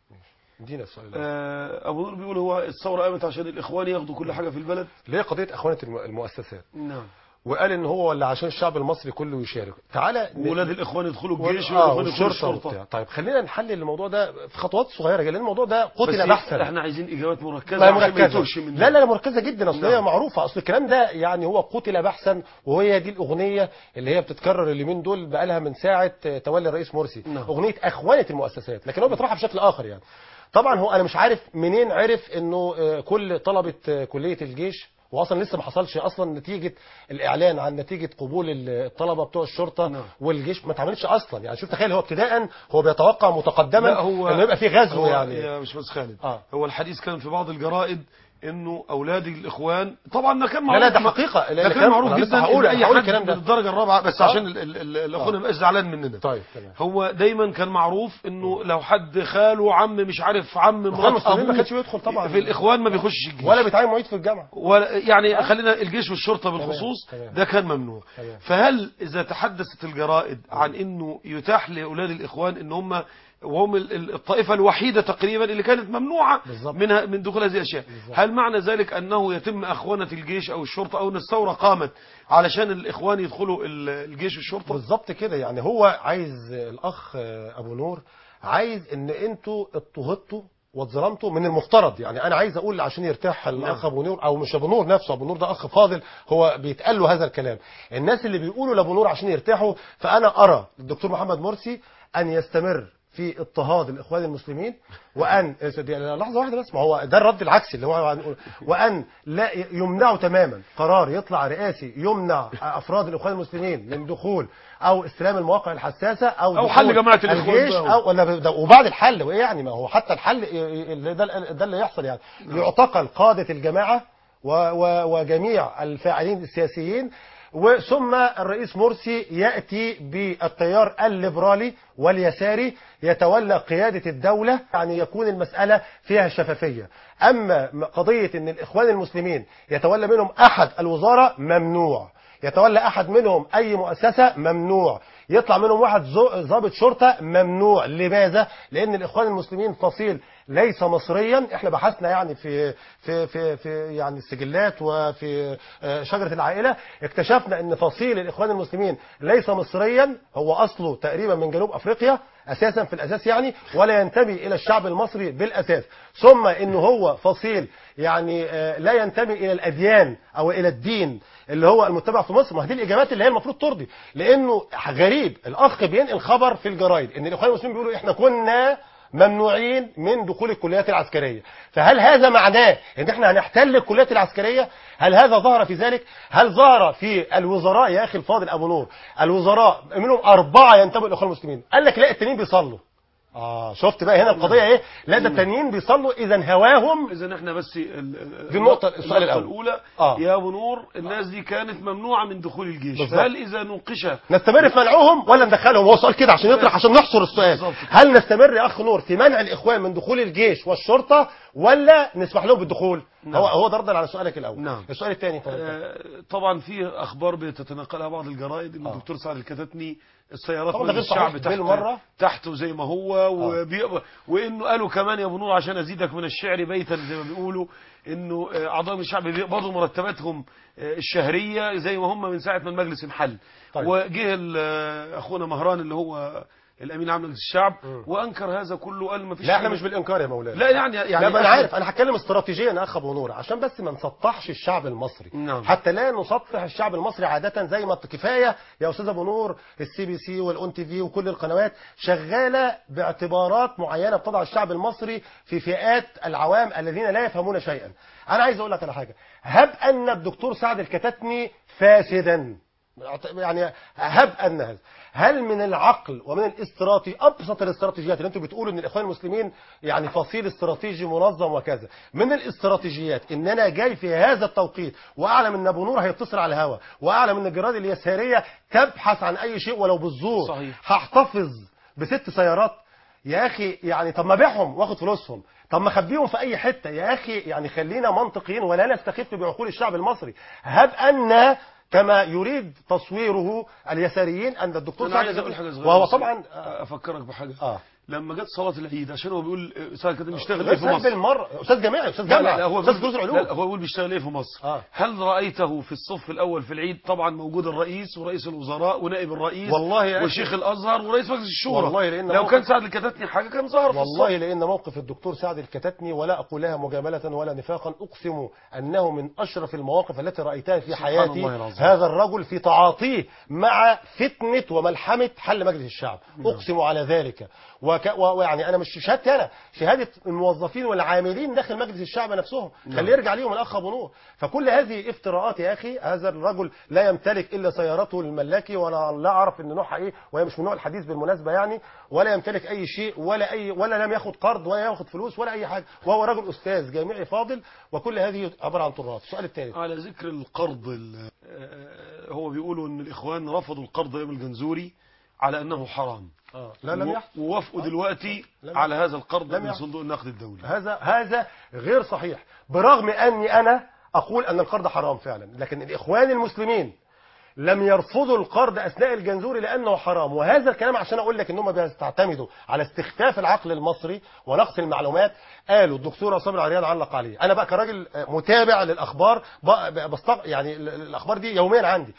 ادينا السؤال ده آه، ابو نور بيقول هو الثوره قامت عشان الاخوان ياخدوا كل حاجه في البلد ليه قضيه اخوانه الم- المؤسسات نعم وقال ان هو ولا عشان الشعب المصري كله يشارك تعالى ن- ولاد الاخوان يدخلوا الجيش اه والاخوان يدخلوا والشرطه الشرطه وبتاع. طيب خلينا نحلل الموضوع ده في خطوات صغيره جدا لان الموضوع ده بس قتل بحثا احنا عايزين اجابات مركزه ما هي عشان ما مركزه يتوهش مننا لا لا لا مركزه جدا اصل هي نعم. معروفه اصل الكلام ده يعني هو قتل بحثا وهي دي الاغنيه اللي هي بتتكرر اليومين دول بقالها من ساعه تولي الرئيس مرسي نعم. اغنيه اخوانه المؤسسات لكن هو بيطرحها بشكل اخر يعني طبعا هو انا مش عارف منين عرف انه آه، كل طلبه آه، كليه الجيش واصلا لسه ما حصلش اصلا نتيجه الاعلان عن نتيجه قبول الطلبه بتوع الشرطه نعم. والجيش ما اتعملتش اصلا يعني شوف تخيل هو ابتداء هو بيتوقع متقدما لا هو انه يبقى في غزو هو يعني يا مش بس خالد آه. هو الحديث كان في بعض الجرائد انه اولاد الاخوان طبعا ده كان لا معروف لا ده حقيقه لا، ده لا، كان كلام- معروف أنا لسه جدا هقول ان اي هقول حد الكلام من ده الدرجه الرابعه بس آه. عشان ال- ال- ال- الاخوان ما يبقاش زعلان مننا طيب تمام هو دايما كان معروف انه لو حد خاله عم مش عارف عم الإخوان مرات المسلمين ما أبوه كانش بيدخل طبعا. في الاخوان ما بيخشش الجيش ولا بيتعين معيد في الجامعه ولا يعني خلينا الجيش والشرطه بالخصوص تمام. ده كان ممنوع تمام. فهل اذا تحدثت الجرائد عن انه يتاح لاولاد الاخوان ان هم وهم ال- ال- الطائفه الوحيده تقريبا اللي كانت ممنوعه بالظبط. منها من دخول هذه الاشياء هل معنى ذلك انه يتم اخوانه الجيش او الشرطه او ان الثوره قامت علشان الاخوان يدخلوا ال- الجيش والشرطه بالظبط كده يعني هو عايز الاخ ابو نور عايز ان انتوا اضطهدتوا واتظلمتوا من المفترض يعني انا عايز اقول عشان يرتاح الاخ ابو نور او مش ابو نور نفسه ابو نور ده اخ فاضل هو بيتقال له هذا الكلام الناس اللي بيقولوا لابو نور عشان يرتاحوا فانا ارى الدكتور محمد مرسي ان يستمر في اضطهاد الاخوان المسلمين وان لحظه واحده بس ما هو ده الرد العكسي اللي هو هنقول وان لا يمنعوا تماما قرار يطلع رئاسي يمنع افراد الاخوان المسلمين من دخول او استلام المواقع الحساسه او أو حل دخول جماعة الإخوان الجيش بقى. او ولا ده وبعد الحل وايه يعني ما هو حتى الحل اللي ده ده اللي يحصل يعني يعتقل قاده الجماعه و و وجميع الفاعلين السياسيين وثم الرئيس مرسي يأتي بالتيار الليبرالي واليساري يتولى قيادة الدولة يعني يكون المسألة فيها شفافية أما قضية أن الإخوان المسلمين يتولى منهم أحد الوزارة ممنوع يتولى أحد منهم أي مؤسسة ممنوع يطلع منهم واحد زو- ضابط شرطة ممنوع لماذا؟ لأن الإخوان المسلمين فصيل ليس مصريا احنا بحثنا يعني في في في في يعني السجلات وفي آه، شجرة العائلة اكتشفنا ان فصيل الإخوان المسلمين ليس مصريا هو أصله تقريبا من جنوب أفريقيا أساسا في الأساس يعني ولا ينتمي إلى الشعب المصري بالأساس ثم انه هو فصيل يعني آه، لا ينتمي إلى الأديان أو إلى الدين اللي هو المتبع في مصر ما دي الإجابات اللي هي المفروض ترضي لأنه غريب الأخ بينقل خبر في الجرايد ان الإخوان المسلمين بيقولوا احنا كنا ممنوعين من دخول الكليات العسكرية فهل هذا معناه ان احنا هنحتل الكليات العسكرية هل هذا ظهر في ذلك هل ظهر في الوزراء يا اخي الفاضل ابو نور الوزراء منهم اربعة ينتموا للاخوان المسلمين قال لك لا التانيين بيصلوا اه شفت بقى هنا القضية ايه لا ده التانيين بيصلوا اذا هواهم اذا احنا بس ال- ال- دي النقطة- السؤال الأول. الاولى آه. يا ابو نور الناس دي كانت ممنوعه من دخول الجيش بالظبط. فهل اذا نوقش نستمر في منعهم ولا ندخلهم هو سؤال كده عشان يطرح عشان نحصر السؤال بالظبط كده. هل نستمر يا اخ نور في منع الاخوان من دخول الجيش والشرطه ولا نسمح لهم بالدخول نعم. هو هو ده ردا على سؤالك الاول نعم. السؤال الثاني آه، طبعا في اخبار بتتناقلها بعض الجرائد ان آه. الدكتور سعد الكتاتني السيارات طبعا ده غير مجلس الشعب صحيح تحت بالمرة. تحته زي ما هو وبي... وانه قالوا كمان يا ابو نور عشان ازيدك من الشعر بيتا زي ما بيقولوا انه آه، اعضاء من الشعب بيقبضوا مرتباتهم آه، الشهريه زي ما هم من ساعه ما المجلس انحل طيب. وجه ال- آه، اخونا مهران اللي هو الامين عام مجلس الشعب وانكر هذا كله قال ما فيش لا احنا مش بالانكار يا مولانا لا يعني يعني لا ما انا إحنا- عارف انا هتكلم استراتيجيا يا اخ ابو نور عشان بس ما نسطحش الشعب المصري نعم. حتى لا نسطح الشعب المصري عاده زي ما كفايه يا استاذ ابو نور السي بي سي والاون تي في وكل القنوات شغاله باعتبارات معينه بتضع الشعب المصري في فئات العوام الذين لا يفهمون شيئا انا عايز اقول لك على حاجه هب ان الدكتور سعد الكتاتني فاسدا يعني هب ان هذا هل من العقل ومن الاستراتيجي ابسط الاستراتيجيات اللي انتم بتقولوا ان الاخوان المسلمين يعني فصيل استراتيجي منظم وكذا من الاستراتيجيات ان انا جاي في هذا التوقيت واعلم ان ابو نور هيتصل على الهواء واعلم ان الجرائد اليساريه تبحث عن اي شيء ولو بالزور صحيح. هحتفظ بست سيارات يا اخي يعني طب ما ابيعهم واخد فلوسهم طب ما اخبيهم في اي حته يا اخي يعني خلينا منطقيين ولا نستخف بعقول الشعب المصري هب ان كما يريد تصويره اليساريين ان الدكتور انا سعد عايز اقول الجبري- حاجه صغيره وهو بس طبعا افكرك بحاجه اه لما جت صلاه العيد عشان هو بيقول آه، سعد كده بيشتغل ايه غير في سهل مصر بالمره استاذ جامعي استاذ لا جامعه لا لا هو استاذ بيقول- دروس لا العلوم هو بيقول بيشتغل ايه في مصر آه. هل رايته في الصف الاول في العيد طبعا موجود الرئيس ورئيس الوزراء ونائب الرئيس والله يا أخي. وشيخ الازهر ورئيس مجلس الشورى والله لأن لو موقف- كان سعد الكتاتني حاجه كان ظهر في والله الصف لأن موقف الدكتور سعد الكتاتني ولا أقولها مجاملة ولا نفاقا أقسم أنه من أشرف المواقف التي رأيتها في سبحان حياتي الله العظيم. هذا الرجل في تعاطيه مع فتنة وملحمة حل مجلس الشعب أقسم على ذلك وك... و- ويعني أنا مش شهادتي أنا شهادة الموظفين والعاملين داخل مجلس الشعب نفسهم خليه يرجع ليهم الأخ أبو نور فكل هذه افتراءات يا أخي هذا الرجل لا يمتلك إلا سيارته الملاكي ولا لا أعرف إن نوعها إيه وهي مش من نوع الحديث بالمناسبة يعني ولا يمتلك أي شيء ولا أي ولا لم ياخد قرض ولا ياخد فلوس ولا أي حاجة وهو رجل أستاذ جامعي فاضل وكل هذه عبارة عن تراب السؤال الثالث على ذكر القرض ال- آه، هو بيقولوا ان الاخوان رفضوا القرض ايام الجنزوري على انه حرام آه. لا لم و- يحصل ووافقوا دلوقتي لم على هذا القرض لم من يحصل. صندوق النقد الدولي هذا هذا غير صحيح برغم اني انا اقول ان القرض حرام فعلا لكن الاخوان المسلمين لم يرفضوا القرض اثناء الجنزوري لانه حرام وهذا الكلام عشان اقول لك ان هم بيستعتمدوا على استخفاف العقل المصري ونقص المعلومات قالوا الدكتور عصام العريان علق عليه انا بقى كراجل متابع للاخبار ب- بستق يعني ال- ال- الاخبار دي يوميا عندي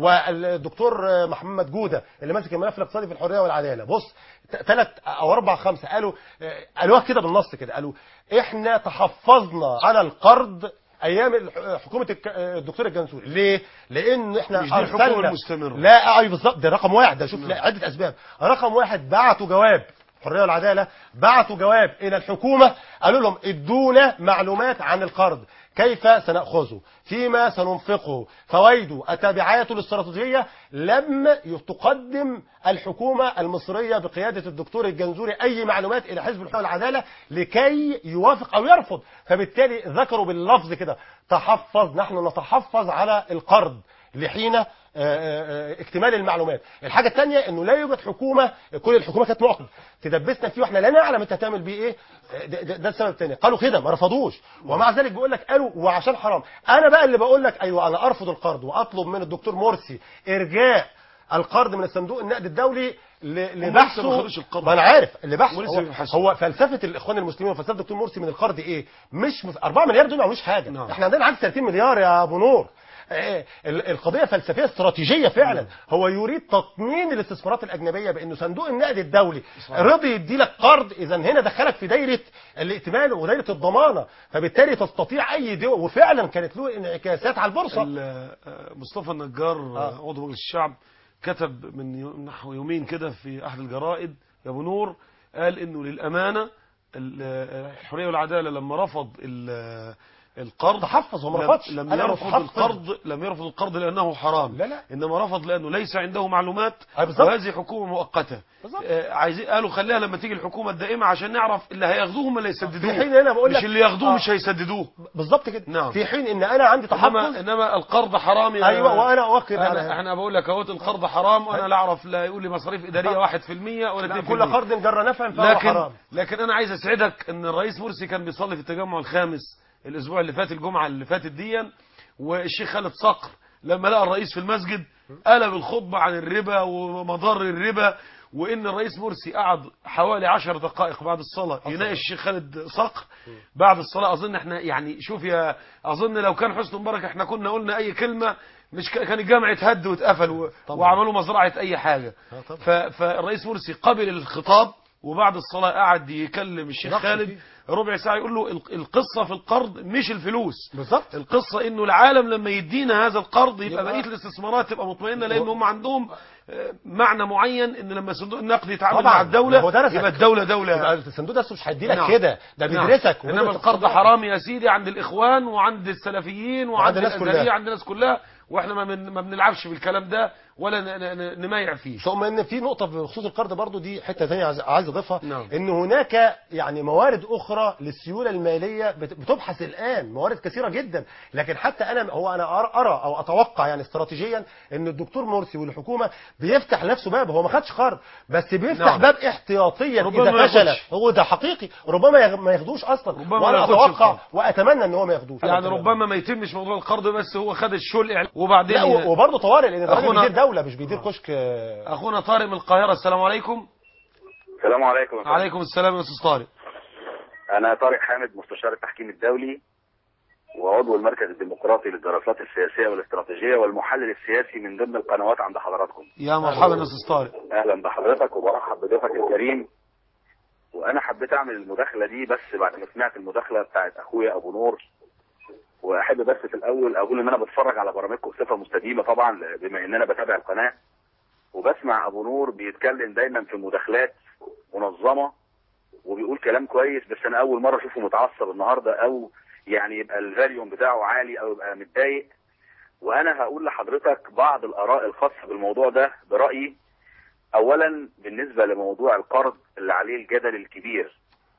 والدكتور محمد جوده اللي ماسك الملف الاقتصادي في الحريه والعداله بص ثلاث او اربع خمسه قالوا قالوها كده بالنص كده قالوا احنا تحفظنا على القرض ايام الح- حكومه الك- الدكتور الجنسوري ليه لان احنا مش دي الحكومة أرسلنا- المستمرة. لا ايوه بالظبط ده رقم واحد ده شوف لا عده اسباب رقم واحد بعتوا جواب الحريه والعداله بعتوا جواب الى الحكومه قالوا لهم ادونا معلومات عن القرض كيف سنأخذه فيما سننفقه فوائده التابعات الاستراتيجية لم تقدم الحكومة المصرية بقيادة الدكتور الجنزوري أي معلومات إلى حزب الحرية والعدالة لكي يوافق أو يرفض فبالتالي ذكروا باللفظ كده تحفظ نحن نتحفظ على القرض لحين آه، آه، اكتمال المعلومات الحاجة الثانية انه لا يوجد حكومة كل الحكومة كانت معقد تدبسنا فيه واحنا لا نعلم انت هتعمل بيه ايه آه، ده, ده, ده السبب الثاني قالوا كده ما رفضوش ومع ذلك بيقول لك قالوا وعشان حرام انا بقى اللي بقول لك ايوه انا ارفض القرض واطلب من الدكتور مرسي ارجاء القرض من الصندوق النقد الدولي ل- لبحثه ما خدوش القرض. ما انا عارف اللي بحثه ولسه هو, بيبحثوا. هو فلسفه الاخوان المسلمين وفلسفه الدكتور مرسي من القرض ايه مش مف... 4 مليار دول ما يعملوش حاجه نعم. احنا عندنا عجز 30 مليار يا ابو نور آه، ال- القضيه فلسفيه استراتيجيه فعلا هو يريد تطمين الاستثمارات الاجنبيه بانه صندوق النقد الدولي رضي يدي لك قرض اذا هنا دخلك في دايره الائتمان ودايره الضمانه فبالتالي تستطيع اي دول وفعلا كانت له انعكاسات على البورصه ال- آه، مصطفى النجار آه، عضو مجلس الشعب كتب من يو- نحو يومين كده في احد الجرائد يا ابو نور قال انه للامانه ال- آه، الحريه والعداله لما رفض ال- القرض تحفظ وما لم- رفضش. لم أنا يرفض متحفظ. القرض لم يرفض القرض لانه حرام لا، لا. انما رفض لانه ليس عنده معلومات أي بالظبط. وهذه حكومه مؤقته بالظبط. آه، عايزين قالوا خليها لما تيجي الحكومه الدائمه عشان نعرف اللي هياخدوه هم اللي يسددوه في حين أنا بقول مش لك- اللي ياخدوه آه. مش هيسددوه بالظبط كده نعم. في حين ان انا عندي انما تحفظ انما القرض حرام يا ايوه وانا اوكل على انا احنا بقول لك اهوت القرض حرام وانا لا اعرف لا يقول لي مصاريف اداريه 1% ولا 2% كل قرض جر نفع فهو لكن حرام لكن انا عايز اسعدك ان الرئيس مرسي كان بيصلي في التجمع الخامس الاسبوع اللي فات الجمعه اللي فاتت ديا والشيخ خالد صقر لما لقى الرئيس في المسجد قلب الخطبة عن الربا ومضار الربا وان الرئيس مرسي قعد حوالي عشر دقائق بعد الصلاة يناقش الشيخ خالد صقر بعد الصلاة اظن احنا يعني شوف يا اظن لو كان حسن مبارك احنا كنا قلنا اي كلمة مش ك- كان الجامع اتهد واتقفل و- طبعا. وعملوا مزرعة اي حاجة آه طبعا. ف- فالرئيس مرسي قبل الخطاب وبعد الصلاة قعد يكلم الشيخ نقش خالد فيه. ربع ساعة يقول له ال- القصة في القرض مش الفلوس بالظبط القصة انه العالم لما يدينا هذا القرض يبقى يبقى- بقية الاستثمارات تبقى مطمئنة لان هم عندهم آه، معنى معين ان لما صندوق النقد يتعامل طبعاً. مع الدولة ما هو درسك. يبقى الدولة دولة يبقى الصندوق ده مش هيدي لك نعم. كده ده نعم. بيدرسك انما القرض حرام يا سيدي عند الاخوان وعند السلفيين وعند وعند الناس الازهريه كلها. عند الناس كلها واحنا ما, من ما بنلعبش بالكلام ده ولا ن- ن- ن- نميع فيه ثم ان في نقطه بخصوص القرض برضو دي حته ثانيه عايز- عايز اضيفها نعم. ان هناك يعني موارد اخرى للسيوله الماليه بت- بتبحث الان موارد كثيره جدا لكن حتى انا هو انا أر- ارى او اتوقع يعني استراتيجيا ان الدكتور مرسي والحكومه بيفتح لنفسه باب هو ما خدش قرض بس بيفتح نعم. باب احتياطيا ربما ما اذا فشل ياخدش. هو ده حقيقي ربما يغ- ما ياخدوش اصلا ربما ما وانا ياخدش اتوقع القرض. واتمنى ان هو ما ياخدوش يعني ربما ما يتمش موضوع القرض بس هو خد الشل وبعدين لا و- وبرضه طوارئ لان الراجل أخونا- بيدير دوله مش بيدير كشك آه، اخونا طارق من القاهره السلام عليكم السلام عليكم يا فندم. عليكم السلام يا استاذ طارق انا طارق حامد مستشار التحكيم الدولي وعضو المركز الديمقراطي للدراسات السياسيه والاستراتيجيه والمحلل السياسي من ضمن القنوات عند حضراتكم يا مرحبا يا استاذ طارق اهلا بحضرتك وبرحب بضيفك الكريم وانا حبيت اعمل المداخله دي بس بعد ما سمعت المداخله بتاعت اخويا ابو نور واحب بس في الاول اقول ان انا بتفرج على برامجكم بصفه مستديمه طبعا بما ان انا بتابع القناه وبسمع ابو نور بيتكلم دايما في مداخلات منظمه وبيقول كلام كويس بس انا اول مره اشوفه متعصب النهارده او يعني يبقى الفاليوم بتاعه عالي او يبقى متضايق وانا هقول لحضرتك بعض الاراء الخاصه بالموضوع ده برايي اولا بالنسبه لموضوع القرض اللي عليه الجدل الكبير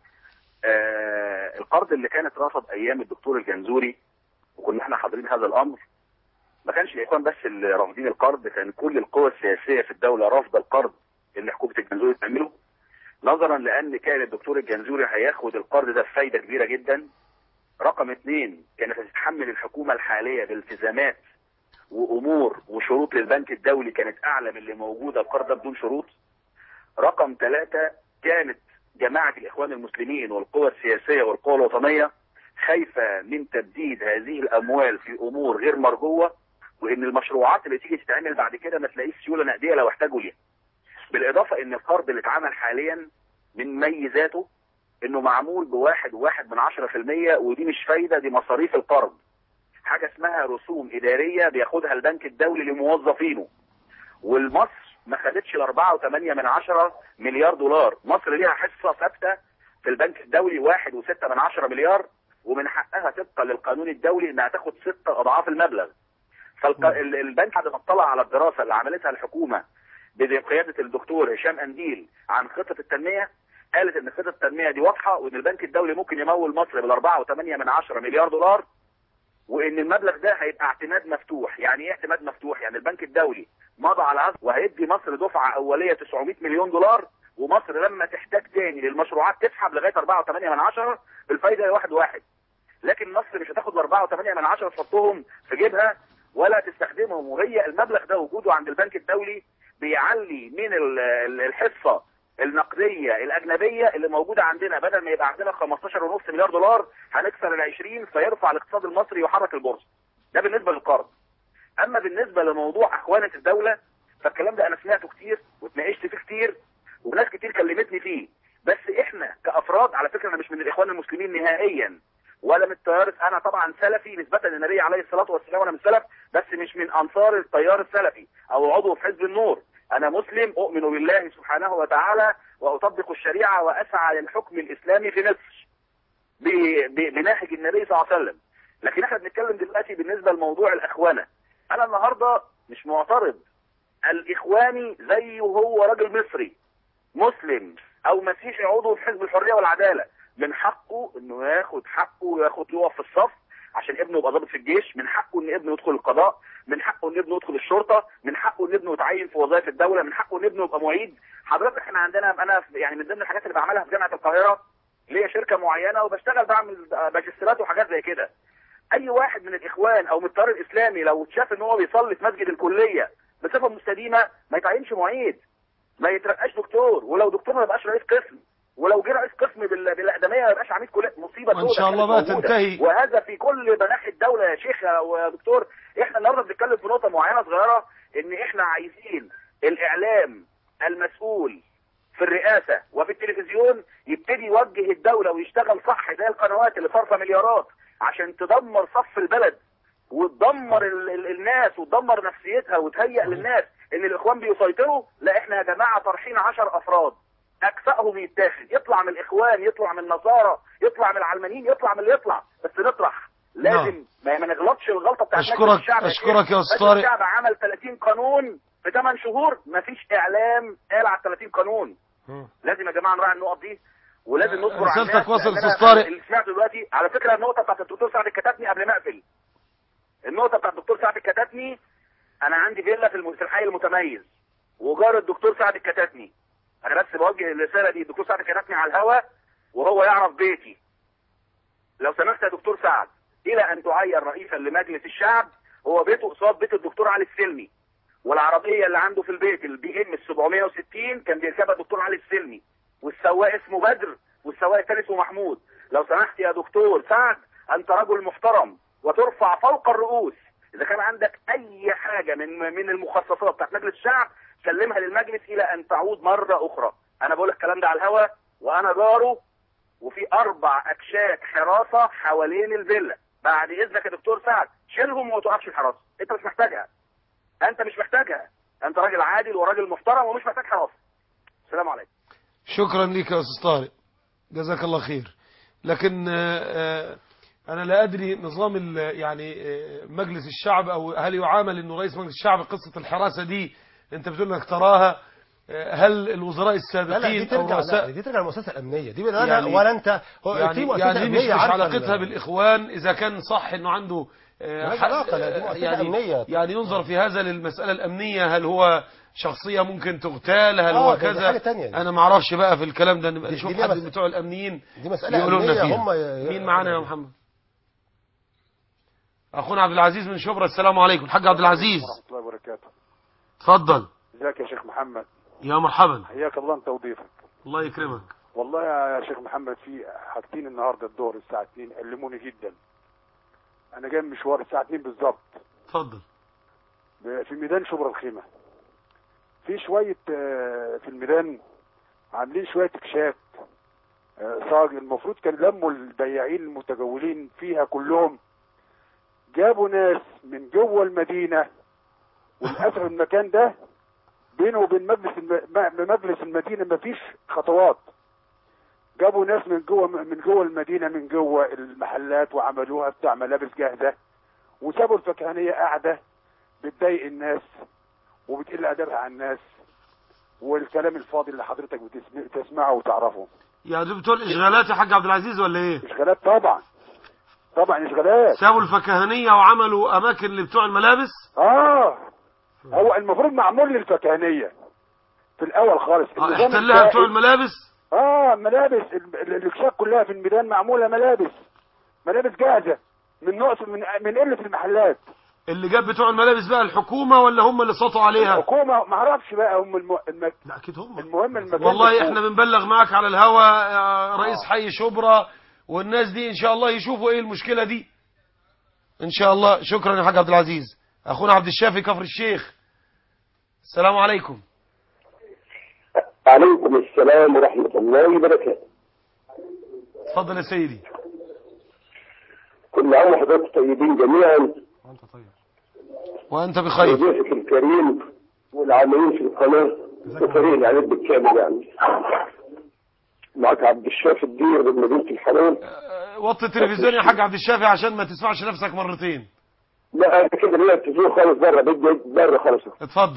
آه القرض اللي كانت رفض ايام الدكتور الجنزوري وكنا احنا حاضرين هذا الامر ما كانش الاخوان بس اللي رافضين القرض كان كل القوى السياسيه في الدوله رافضه القرض اللي حكومه الجنزوري تعمله نظرا لان كان الدكتور الجنزوري هياخد القرض ده بفايده كبيره جدا رقم اثنين كانت هتتحمل الحكومه الحاليه بالتزامات وامور وشروط للبنك الدولي كانت اعلى من اللي موجوده القرض ده بدون شروط رقم ثلاثة كانت جماعة الإخوان المسلمين والقوى السياسية والقوى الوطنية خايفة من تبديد هذه الأموال في أمور غير مرجوة وإن المشروعات اللي تيجي تتعمل بعد كده ما تلاقيش سيولة نقدية لو احتاجوا ليها بالإضافة إن القرض اللي اتعمل حاليا من ميزاته إنه معمول بواحد وواحد من عشرة في المية ودي مش فايدة دي مصاريف القرض حاجة اسمها رسوم إدارية بياخدها البنك الدولي لموظفينه والمصر ما خدتش ال 4.8 من عشرة مليار دولار مصر ليها حصة ثابتة في البنك الدولي واحد وستة من عشرة مليار ومن حقها طبقا للقانون الدولي انها تاخد ستة اضعاف المبلغ فالبنك بعد ما اطلع على الدراسة اللي عملتها الحكومة بقيادة الدكتور هشام انديل عن خطة التنمية قالت ان خطة التنمية دي واضحة وان البنك الدولي ممكن يمول مصر بالاربعة وثمانية من عشرة مليار دولار وان المبلغ ده هيبقى اعتماد مفتوح يعني ايه اعتماد مفتوح يعني البنك الدولي مضى على عقد وهيدي مصر دفعه اوليه 900 مليون دولار ومصر لما تحتاج تاني للمشروعات تسحب لغايه 4.8 من عشرة بالفايده واحد واحد لكن مصر مش هتاخد ال 4.8 من عشرة تحطهم في جيبها ولا تستخدمهم وهي المبلغ ده وجوده عند البنك الدولي بيعلي من ال- ال- الحصه النقديه الاجنبيه اللي موجوده عندنا بدل ما يبقى عندنا 15.5 مليار دولار هنكسر ال 20 فيرفع الاقتصاد المصري ويحرك البورصه ده بالنسبه للقرض اما بالنسبه لموضوع اخوانه الدوله فالكلام ده انا سمعته كتير واتناقشت فيه كتير وناس كتير كلمتني فيه بس احنا كافراد على فكره انا مش من الاخوان المسلمين نهائيا ولا من التيار انا طبعا سلفي نسبه للنبي عليه الصلاه والسلام وانا من سلف بس مش من انصار التيار السلفي او عضو في حزب النور انا مسلم اؤمن بالله سبحانه وتعالى واطبق الشريعه واسعى للحكم الاسلامي في مصر ب- ب- بنهج النبي صلى الله عليه وسلم لكن احنا بنتكلم دلوقتي بالنسبه لموضوع الاخوانه انا النهارده مش معترض الاخواني زيه هو راجل مصري مسلم او مسيحي عضو في حزب الحريه والعداله من حقه انه ياخد حقه وياخد يقف في الصف عشان ابنه يبقى ضابط في الجيش من حقه ان ابنه يدخل القضاء من حقه ان ابنه يدخل الشرطه من حقه ان ابنه يتعين في وظائف الدوله من حقه ان ابنه يبقى معيد حضرتك احنا عندنا انا في- يعني من ضمن الحاجات اللي بعملها في جامعه القاهره ليا شركه معينه وبشتغل بعمل ماجستيرات وحاجات زي كده اي واحد من الاخوان او من التيار الاسلامي لو شاف ان هو بيصلي في مسجد الكليه بصفه مستديمه ما يتعينش معيد ما يترقاش دكتور ولو دكتور ما يبقاش رئيس قسم ولو جه رئيس قسم بال- بالاقدميه ما يبقاش عميد كليه مصيبه وإن سودة شاء الله كانت بقى موجودة. تنتهي. وهذا في كل مناحي الدوله يا شيخ يا دكتور احنا النهارده بنتكلم في نقطه معينه صغيره ان احنا عايزين الاعلام المسؤول في الرئاسه وفي التلفزيون يبتدي يوجه الدوله ويشتغل صح زي القنوات اللي صارفه مليارات عشان تدمر صف البلد وتدمر ال ال الناس وتدمر نفسيتها وتهيئ للناس ان الاخوان بيسيطروا لا احنا يا جماعه طارحين 10 افراد اكفأهم يتاخد يطلع من الاخوان يطلع من النصارى يطلع من العلمانيين يطلع من اللي يطلع بس نطرح لازم ما, ما نغلطش الغلطه بتاعت مجلس أشكرك- الشعب أشكرك يا مجلس أستاذ طارق. الشعب عمل 30 قانون في 8 شهور ما فيش اعلام قال على 30 قانون مم. لازم يا جماعه نراعي النقط دي ولازم نصبر على رسالتك الناس وصلت لأن أنا- أستاذ طارق. اللي سمعته دلوقتي على فكره النقطه بتاعت الدكتور سعد الكتاتني قبل ما اقفل النقطه بتاعت الدكتور سعد الكتاتني انا عندي فيلا في الم- في الحي المتميز وجار الدكتور سعد الكتاتني انا بس بوجه الرساله دي الدكتور سعد الكتاتني على الهوا وهو يعرف بيتي لو سمحت يا دكتور سعد الى ان تعين رئيسا لمجلس الشعب هو بيته قصاد بيت الدكتور علي السلمي والعربيه اللي عنده في البيت البي ام ال 760 كان بيركبها الدكتور علي السلمي والسواق اسمه بدر والسواق الثاني اسمه محمود لو سمحت يا دكتور سعد انت رجل محترم وترفع فوق الرؤوس اذا كان عندك اي حاجه من من المخصصات بتاعت مجلس الشعب سلمها للمجلس الى ان تعود مره اخرى انا بقول لك الكلام ده على الهوا وانا جاره وفي اربع اكشاك حراسه حوالين الفيلا بعد اذنك يا دكتور سعد شيلهم وما توقفش الحراسه انت مش محتاجها انت مش محتاجها انت راجل عادل وراجل محترم ومش محتاج حراسه السلام عليكم شكرا لك يا أستاذ طارق جزاك الله خير لكن آه، آه، أنا لا أدري نظام ال- يعني آه، مجلس الشعب أو هل يعامل أنه رئيس مجلس الشعب قصة الحراسة دي أنت بتقول انك تراها آه، هل الوزراء لا لا دي السابقين أو ترجع لا رؤساء دي ترجع للمؤسسه الامنيه دي ولا يعني- ولا انت هو في يعني, مؤسسه يعني دي مش, امنيه مش عارفة علاقتها ال- بالإخوان إذا كان صح أنه عنده آه، ملهاش حق- علاقة، لا، دي مؤسسة يعني أمنية. يعني ينظر في هذا للمسألة الأمنية هل هو شخصية ممكن تغتال هل آه، هو ده- دي كذا حاجة تانية دي. أنا ما اعرفش بقى في الكلام ده نبقى دي- نشوف دي ليها حد مس- من بتوع الأمنيين دي مساله يقولوا لنا امنيه فيها هم ي- مين معانا يا محمد أخونا عبد العزيز من شبرا السلام عليكم الحاج عبد العزيز ورحمة الله وبركاته اتفضل ازيك يا شيخ محمد يا مرحبا حياك الله انت وضيفك الله يكرمك والله يا شيخ محمد في حاجتين النهارده الظهر الساعة 2 علموني جدا انا جاي من مشوار الساعة 2 بالظبط اتفضل ب- في ميدان شبرا الخيمة في شوية آه، في الميدان عاملين شوية اكشاك آه، صاج المفروض كان لموا البياعين المتجولين فيها كلهم جابوا ناس من جوه المدينة وللأسف المكان ده بينه وبين مجلس الم... م- مجلس المدينة مفيش خطوات جابوا ناس من جوه من جوه المدينة من جوه المحلات وعملوها بتاع ملابس جاهزة وسابوا الفكهانية قاعدة بتضايق الناس وبتقل أدبها على الناس والكلام الفاضي اللي حضرتك بتسمع تسمعه وتعرفه يا دول بتوع الإشغالات يا حاج عبد العزيز ولا إيه اشغالات طبعا طبعا اشغالات سابوا الفكهانية وعملوا أماكن لبتوع الملابس اه هو المفروض معمول للفكهانية في الأول خالص آه، النظام احتلها البائي- بتوع الملابس اه ملابس ال- ال- الاكشاك كلها في الميدان معموله ملابس ملابس جاهزه من نقص من من قله المحلات اللي جاب بتوع الملابس بقى الحكومة ولا هم اللي سطوا عليها الحكومه ما اعرفش بقى هم الم... الم... لا أكيد هم المهم المكان والله مفتوح. احنا بنبلغ معك على الهوا يا رئيس حي شبرا والناس دي ان شاء الله يشوفوا ايه المشكلة دي ان شاء الله شكرا يا حاج عبد العزيز اخونا عبد الشافي كفر الشيخ السلام عليكم عليكم السلام ورحمة الله وبركاته اتفضل يا سيدي كل عام وحضراتكم طيبين جميعا وانت طيب وانت بخير وضيفك الكريم والعاملين في القناة وفريق الإعداد بالكامل يعني معك عبد الشافي الدير من مدينة الحرام أه، وطي التلفزيون يا حاج عبد الشافي عشان ما تسمعش نفسك مرتين لا أنا كده لا التلفزيون خالص بره بدي بره خالص اتفضل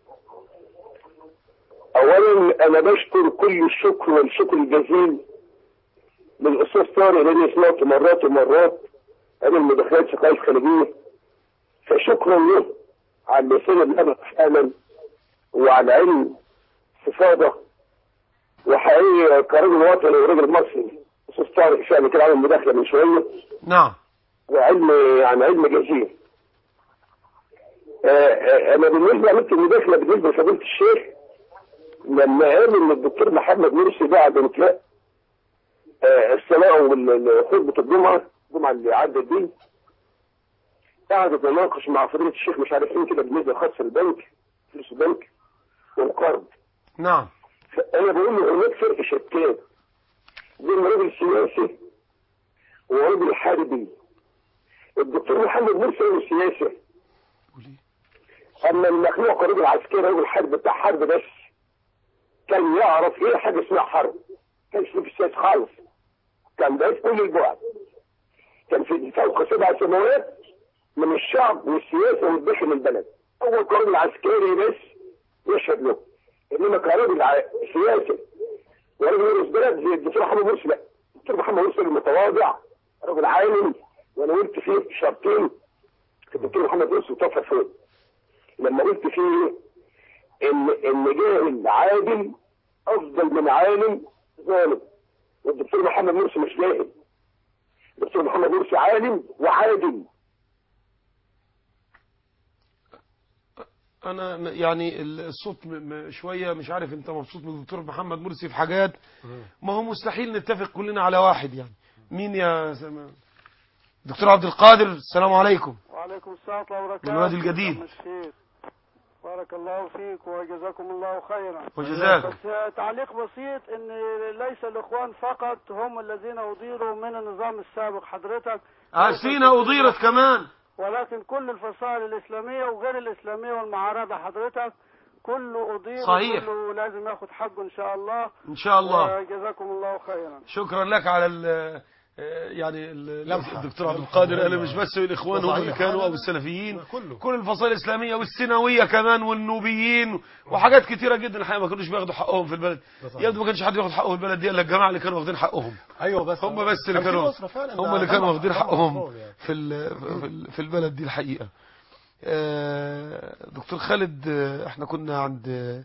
أولا أنا بشكر كل الشكر والشكر الجزيل للأستاذ طارق لأني سمعته مرات ومرات عن المداخلات الثقافية الخارجية فشكرا له على اللسان الأبد فعلا وعلى علم استفاضة وحقيقي كراجل وطني وراجل مصري أستاذ طارق فعلا كده عمل مداخلة من شوية نعم وعلم يعني علم جزيل آه، آه، انا بالنسبه عملت المداخله بالنسبه لفضيله الشيخ لما قال ان الدكتور محمد مرسي بعد انتهاء آه، الصلاه وخطبه الجمعه الجمعه اللي عدت دي قعد يتناقش مع فضيله الشيخ مش عارف ايه كده بالنسبه لخاص البنك فلوس البنك والقرض نعم انا بقول له هناك فرق شتان بين راجل سياسي وراجل حربي الدكتور محمد مرسي راجل سياسي اما المخلوع كراجل عسكري راجل حرب بتاع حرب بس كان يعرف ايه حاجه اسمها حرب كان في السياسه خالص كان بعيد كل البعد كان في فوق سبع سماوات من الشعب والسياسه والداخل البلد اول كراجل عسكري بس يشهد له انما كراجل ع- سياسي وراجل رئيس بلد زي الدكتور محمد مرسي لا الدكتور محمد مرسي المتواضع راجل عالم وانا قلت فيه شرطين الدكتور محمد مرسي وطفى فوق لما قلت فيه ان ان جاهل عادل افضل من عالم ظالم والدكتور محمد مرسي مش جاهل الدكتور محمد مرسي عالم وعادل انا م- يعني الصوت م- م- شويه مش عارف انت مبسوط من الدكتور محمد مرسي في حاجات ما هو مستحيل نتفق كلنا على واحد يعني مين يا سما دكتور عبد القادر السلام عليكم وعليكم السلام ورحمة الله وبركاته من وادي الجديد. عم الشيخ بارك الله فيك وجزاكم الله خيرا وجزاك بس آه، تعليق بسيط ان ليس الاخوان فقط هم الذين اضيروا من النظام السابق حضرتك عارفين اضيرت كمان ولكن كل الفصائل الاسلاميه وغير الاسلاميه والمعارضه حضرتك كله اضير صحيح. كله لازم ياخد حقه ان شاء الله ان شاء الله وجزاكم الله خيرا شكرا لك على ال يعني ال- لمحة. الدكتور عبد لمحة القادر مهمة. قال مش بس الاخوان هم صحيح. اللي كانوا لا، او لا. السلفيين كله. كل الفصائل الاسلاميه والسنويه كمان والنوبيين وحاجات كتيره جدا الحقيقه ما كانوش بياخدوا حقهم في البلد ده صحيح. يبدو ما كانش حد بياخد حقه في البلد دي الا الجماعه اللي كانوا واخدين حقهم ايوه بس هم بس اللي كان في كانوا أسرة فعلا، هم ده اللي كانوا جمع- واخدين جمع حقهم أطفال يعني. في ال- في ال- في البلد دي الحقيقه آه، دكتور خالد آه، احنا كنا عند آه،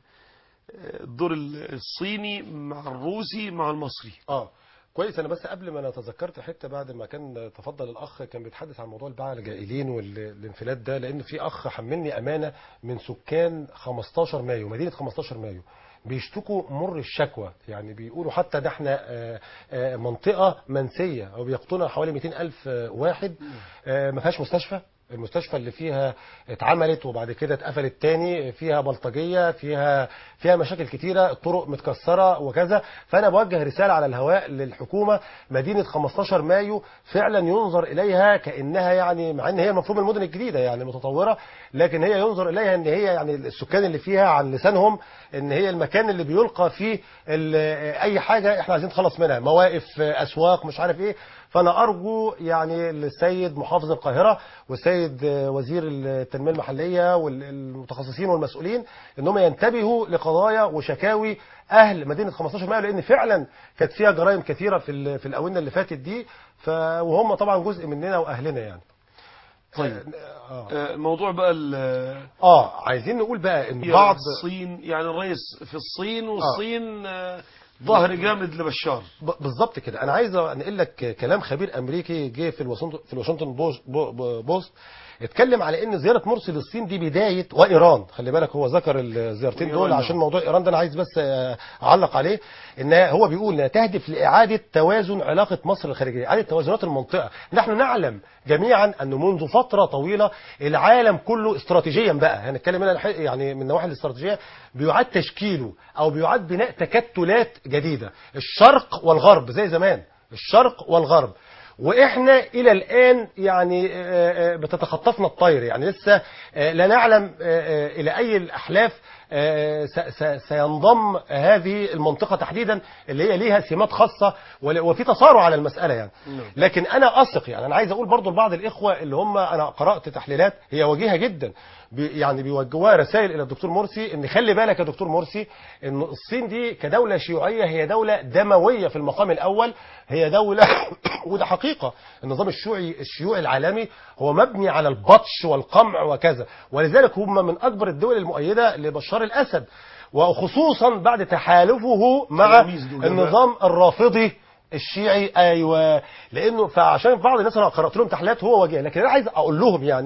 الدور الصيني مع الروسي مع المصري اه كويس انا بس قبل ما انا تذكرت حته بعد ما كان تفضل الاخ كان بيتحدث عن موضوع الباعة الجائلين والانفلات ده لان في اخ حملني امانه من سكان 15 مايو مدينه 15 مايو بيشتكوا مر الشكوى يعني بيقولوا حتى ده احنا آه، آه، منطقه منسيه او بيقطنها حوالي 200 الف آه، واحد آه، ما فيهاش مستشفى المستشفى اللي فيها اتعملت وبعد كده اتقفلت تاني فيها بلطجيه فيها فيها مشاكل كتيره الطرق متكسره وكذا فانا بوجه رساله على الهواء للحكومه مدينه 15 مايو فعلا ينظر اليها كانها يعني مع ان هي المفروض المدن الجديده يعني متطوره لكن هي ينظر اليها ان هي يعني السكان اللي فيها عن لسانهم ان هي المكان اللي بيلقى فيه ال- اي حاجه احنا عايزين نتخلص منها مواقف اسواق مش عارف ايه فانا ارجو يعني السيد محافظ القاهره والسيد وزير التنميه المحليه والمتخصصين والمسؤولين انهم ينتبهوا لقضايا وشكاوي اهل مدينه 15 مايو لان فعلا كانت فيها جرائم كثيره في ال- في الاونه اللي فاتت دي ف وهم طبعا جزء مننا واهلنا يعني طيب اه, آه، الموضوع بقى ال- آه عايزين نقول بقى ان بعض بعض الصين يعني الرئيس في الصين والصين آه، ظهر جامد لبشار ب- بالظبط كده انا عايز انقل لك كلام خبير امريكي جه في الواشنطن في الواشنطن بوش- بو- بو- بوست اتكلم على ان زياره مرسي للصين دي بدايه وايران خلي بالك هو ذكر الزيارتين دول وإيران. عشان موضوع ايران ده انا عايز بس آه، اعلق عليه ان هو بيقول انها تهدف لاعاده توازن علاقه مصر الخارجيه اعاده توازنات المنطقه نحن نعلم جميعا انه منذ فتره طويله العالم كله استراتيجيا بقى هنتكلم هنا الح- يعني من النواحي الاستراتيجيه بيعاد تشكيله او بيعاد بناء تكتلات جديده الشرق والغرب زي زمان الشرق والغرب واحنا الى الان يعني آه، آه، بتتخطفنا الطير يعني لسه آه، لا نعلم آه، آه، الى اي الاحلاف آه، س- س- سينضم هذه المنطقه تحديدا اللي هي ليها سمات خاصه ول- وفي تصارع على المساله يعني لكن انا اثق يعني انا عايز اقول برضو لبعض الاخوه اللي هم انا قرات تحليلات هي وجيهه جدا بي يعني بيوجهوها رسائل الى الدكتور مرسي ان خلي بالك يا دكتور مرسي ان الصين دي كدوله شيوعيه هي دوله دمويه في المقام الاول هي دوله وده حقيقه النظام الشيوعي الشيوعي العالمي هو مبني على البطش والقمع وكذا ولذلك هم من اكبر الدول المؤيده لبشار الاسد وخصوصا بعد تحالفه مع تلاميذ دول النظام الرافضي الشيعي ايوه لانه فعشان بعض الناس انا قرات لهم تحليلات هو وجه لكن انا عايز اقول لهم يعني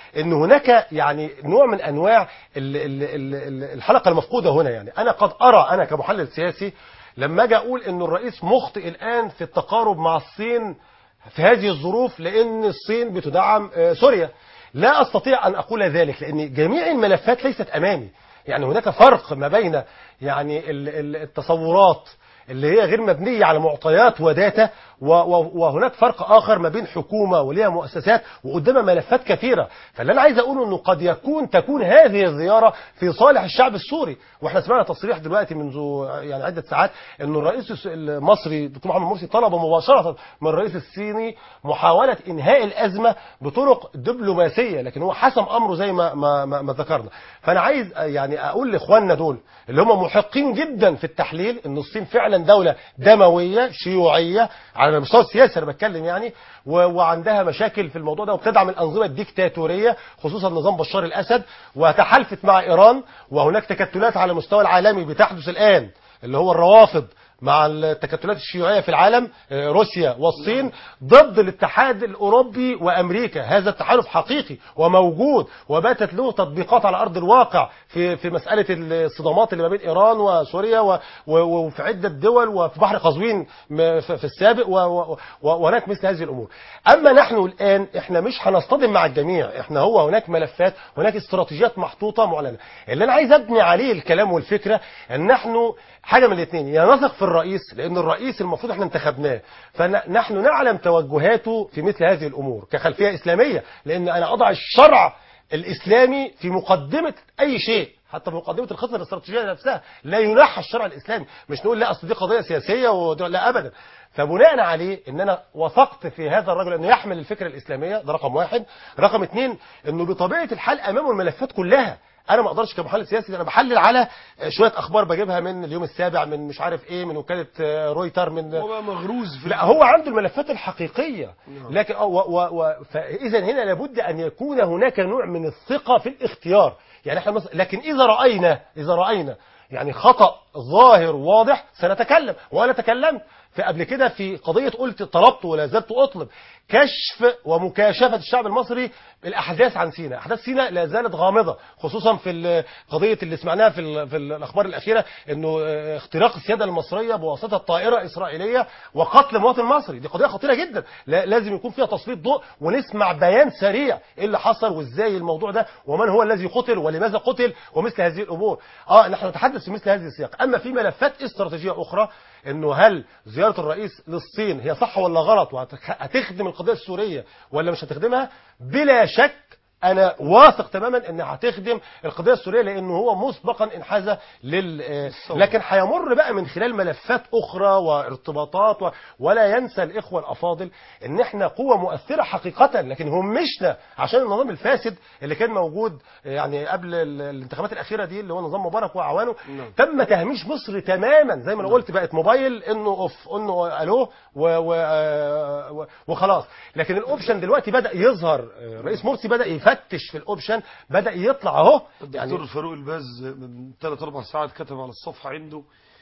ان هناك يعني نوع من انواع ال- ال- ال- ال- الحلقه المفقوده هنا يعني انا قد ارى انا كمحلل سياسي لما اجي اقول ان الرئيس مخطئ الان في التقارب مع الصين في هذه الظروف لان الصين بتدعم آه، سوريا لا استطيع ان اقول ذلك لان جميع الملفات ليست امامي يعني هناك فرق ما بين يعني ال- ال- التصورات اللي هي غير مبنية على معطيات وداتا و- و- وهناك فرق آخر ما بين حكومة وليها مؤسسات وقدامها ملفات كثيرة فاللي أنا عايز أقوله أنه قد يكون تكون هذه الزيارة في صالح الشعب السوري وإحنا سمعنا تصريح دلوقتي منذ يعني عدة ساعات أن الرئيس الس- المصري الدكتور محمد مرسي طلب مباشرة من الرئيس الصيني محاولة إنهاء الأزمة بطرق دبلوماسية لكن هو حسم أمره زي ما, ما, ما, ما ذكرنا فأنا عايز يعني أقول لإخواننا دول اللي هم محقين جدا في التحليل أن الصين فعلا دولة دموية شيوعية على المستوى السياسي أنا بتكلم يعني و- وعندها مشاكل في الموضوع ده وبتدعم الأنظمة الديكتاتورية خصوصا نظام بشار الأسد وتحالفت مع إيران وهناك تكتلات على المستوى العالمي بتحدث الآن اللي هو الروافض مع التكتلات الشيوعية في العالم آه، روسيا والصين ضد الاتحاد الأوروبي وأمريكا هذا التحالف حقيقي وموجود وباتت له تطبيقات على أرض الواقع في في مسألة الصدامات اللي ما بين إيران وسوريا و- و- وفي عدة دول وفي بحر قزوين م- في في السابق و- و- و- وهناك مثل هذه الأمور أما نحن الآن إحنا مش هنصطدم مع الجميع إحنا هو هناك ملفات هناك استراتيجيات محطوطة معلنة اللي أنا عايز أبني عليه الكلام والفكرة أن نحن حاجة من الاثنين يا نثق في الرئيس لأن الرئيس المفروض احنا انتخبناه فنحن نعلم توجهاته في مثل هذه الأمور كخلفية إسلامية لأن أنا أضع الشرع الإسلامي في مقدمة أي شيء حتى في مقدمة الخطة الاستراتيجية نفسها لا ينحى الشرع الإسلامي مش نقول لا أصل دي قضية سياسية ودي لا أبدا فبناء عليه ان انا وثقت في هذا الرجل انه يحمل الفكره الاسلاميه ده رقم واحد رقم اثنين انه بطبيعه الحال امامه الملفات كلها انا ما اقدرش كمحلل سياسي انا بحلل على شويه اخبار بجيبها من اليوم السابع من مش عارف ايه من وكاله آه، رويتر من هو بقى مغروز في لا هو عنده الملفات الحقيقية لكن آه، و و و فإذا هنا لابد أن يكون هناك نوع من الثقة في الاختيار يعني احنا مثلا لكن إذا رأينا إذا رأينا يعني خطأ ظاهر واضح سنتكلم وأنا تكلمت فقبل كده في قضية قلت طلبت ولا زلت أطلب كشف ومكاشفة الشعب المصري الأحداث عن سيناء أحداث سيناء لا زالت غامضة خصوصا في ال- قضية اللي سمعناها في, ال- في الأخبار الأخيرة أنه آه، اختراق السيادة المصرية بواسطة طائرة إسرائيلية وقتل مواطن مصري دي قضية خطيرة جدا لا لازم يكون فيها تسليط ضوء ونسمع بيان سريع ايه اللي حصل وازاي الموضوع ده ومن هو الذي قتل ولماذا قتل ومثل هذه الامور اه نحن نتحدث في مثل هذه السياق اما في ملفات استراتيجيه اخرى انه هل زياره الرئيس للصين هي صح ولا غلط وهتخدم القضيه السوريه ولا مش هتخدمها بلا شك انا واثق تماما ان هتخدم القضيه السوريه لانه هو مسبقا انحاز لل آه، لكن هيمر بقى من خلال ملفات اخرى وارتباطات و... ولا ينسى الاخوه الافاضل ان احنا قوه مؤثره حقيقه لكن همشنا عشان النظام الفاسد اللي كان موجود يعني قبل ال- الانتخابات الاخيره دي اللي هو نظام مبارك واعوانه نعم. تم تهميش مصر تماما زي ما انا قلت بقت موبايل انه اوف انه الو و... و... آه، و... وخلاص لكن الاوبشن دلوقتي بدا يظهر آه، رئيس مرسي بدا يفتش في الاوبشن بدا يطلع اهو الدكتور فاروق الباز من ثلاث اربع ساعات كتب على الصفحه عنده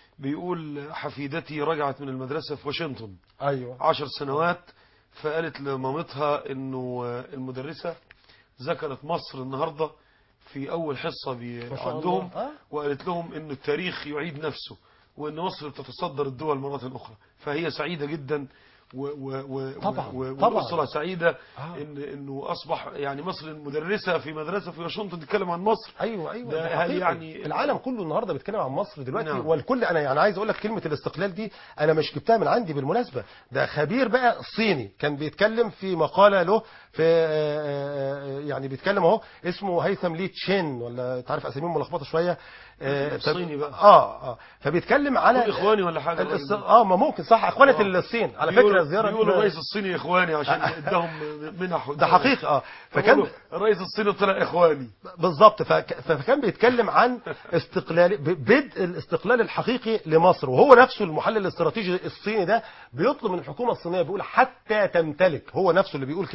بيقول حفيدتي رجعت من المدرسه في واشنطن ايوه عشر سنوات فقالت لمامتها انه المدرسه ذكرت مصر النهارده في اول حصه بي ما شاء عندهم الله. آه. وقالت لهم انه التاريخ يعيد نفسه وان مصر تتصدر الدول مره اخرى فهي سعيده جدا و و و طبعاً، و طبعاً. والاسره سعيده آه. ان انه اصبح يعني مصر مدرسه في مدرسه في واشنطن تتكلم عن مصر ايوه ايوه ده ده هل حقيقي. يعني- العالم كله النهارده بيتكلم عن مصر دلوقتي نعم. والكل انا يعني عايز اقول لك كلمه الاستقلال دي انا مش جبتها من عندي بالمناسبه ده خبير بقى صيني كان بيتكلم في مقاله له في آه، آه، يعني بيتكلم اهو اسمه هيثم لي تشين ولا انت عارف اساميهم ملخبطه شويه آه، صيني بقى. اه اه فبيتكلم على قول إخواني ولا حاجة الاست- الراجل ده. اه ما ممكن صح اخوانه آه. الصين على بيقولوا- فكره الزياره دي بيقولوا ما- الرئيس الصيني اخواني عشان اداهم منح ده حقيقي اه فكان فكان الرئيس الصيني طلع اخواني بالظبط فك- فكان بيتكلم عن استقلال ب- بدء الاستقلال الحقيقي لمصر وهو نفسه المحلل الاستراتيجي الصيني ده بيطلب من الحكومه الصينيه بيقول حتى تمتلك هو نفسه اللي بيقول كده بيقول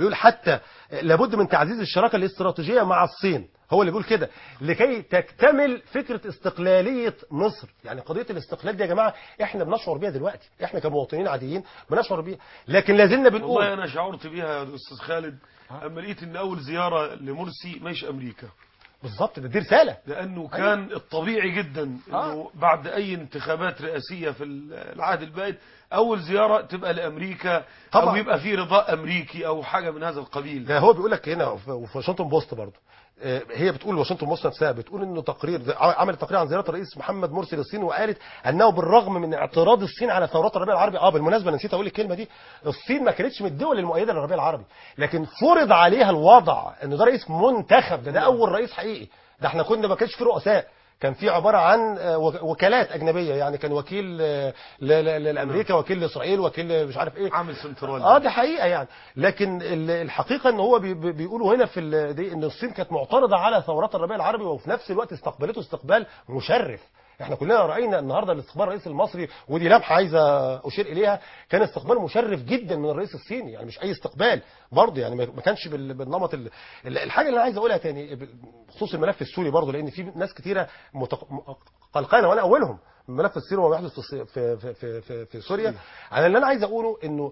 بيقول حتى لابد من تعزيز الشراكه الاستراتيجيه مع الصين هو اللي بيقول كده لكي تكتمل فكره استقلاليه مصر يعني قضيه الاستقلال دي يا جماعه احنا بنشعر بيها دلوقتي احنا كمواطنين عاديين بنشعر بيها لكن لازلنا والله بنقول انا شعرت بيها يا استاذ خالد اما لقيت ان اول زياره لمرسي مش امريكا بالظبط ده دي رساله لانه كان الطبيعي جدا انه بعد اي انتخابات رئاسيه في العهد البائد اول زياره تبقى لامريكا او طبعاً. يبقى في رضاء امريكي او حاجه من هذا القبيل ده هو بيقول لك هنا وفي وفي واشنطن بوست برضه آه، هي بتقول واشنطن بوست نفسها بتقول انه تقرير ده- عملت تقرير عن زياره الرئيس محمد مرسي للصين وقالت انه بالرغم من اعتراض الصين على ثورات الربيع العربي اه بالمناسبه أنا نسيت اقول الكلمه دي الصين ما كانتش من الدول المؤيده للربيع العربي لكن فرض عليها الوضع ان ده رئيس منتخب ده ده اول رئيس حقيقي ده احنا كنا ما كانش في رؤساء كان في عباره عن آه، وك- وكالات اجنبيه يعني كان وكيل آه، ل- ل- ل- لامريكا وكيل لاسرائيل وكيل مش عارف ايه عامل سنترال اه دي حقيقه يعني لكن ال- الحقيقه ان هو بي- بي- بيقولوا هنا في ال- دي ان الصين كانت معترضه على ثورات الربيع العربي وفي نفس الوقت استقبلته استقبال مشرف احنا كلنا راينا النهارده الاستقبال الرئيس المصري ودي لمحه عايزه اشير اليها كان استقبال مشرف جدا من الرئيس الصيني يعني مش اي استقبال برضه يعني ما ما كانش بال- بالنمط ال- ال- الحاجه اللي انا عايز اقولها تاني بخصوص الملف السوري برضه لان في ناس كتيره متق- م- قلقانه وانا اولهم الملف السوري وما يحدث في الص- في في في, في, في سوريا انا اللي انا عايز اقوله انه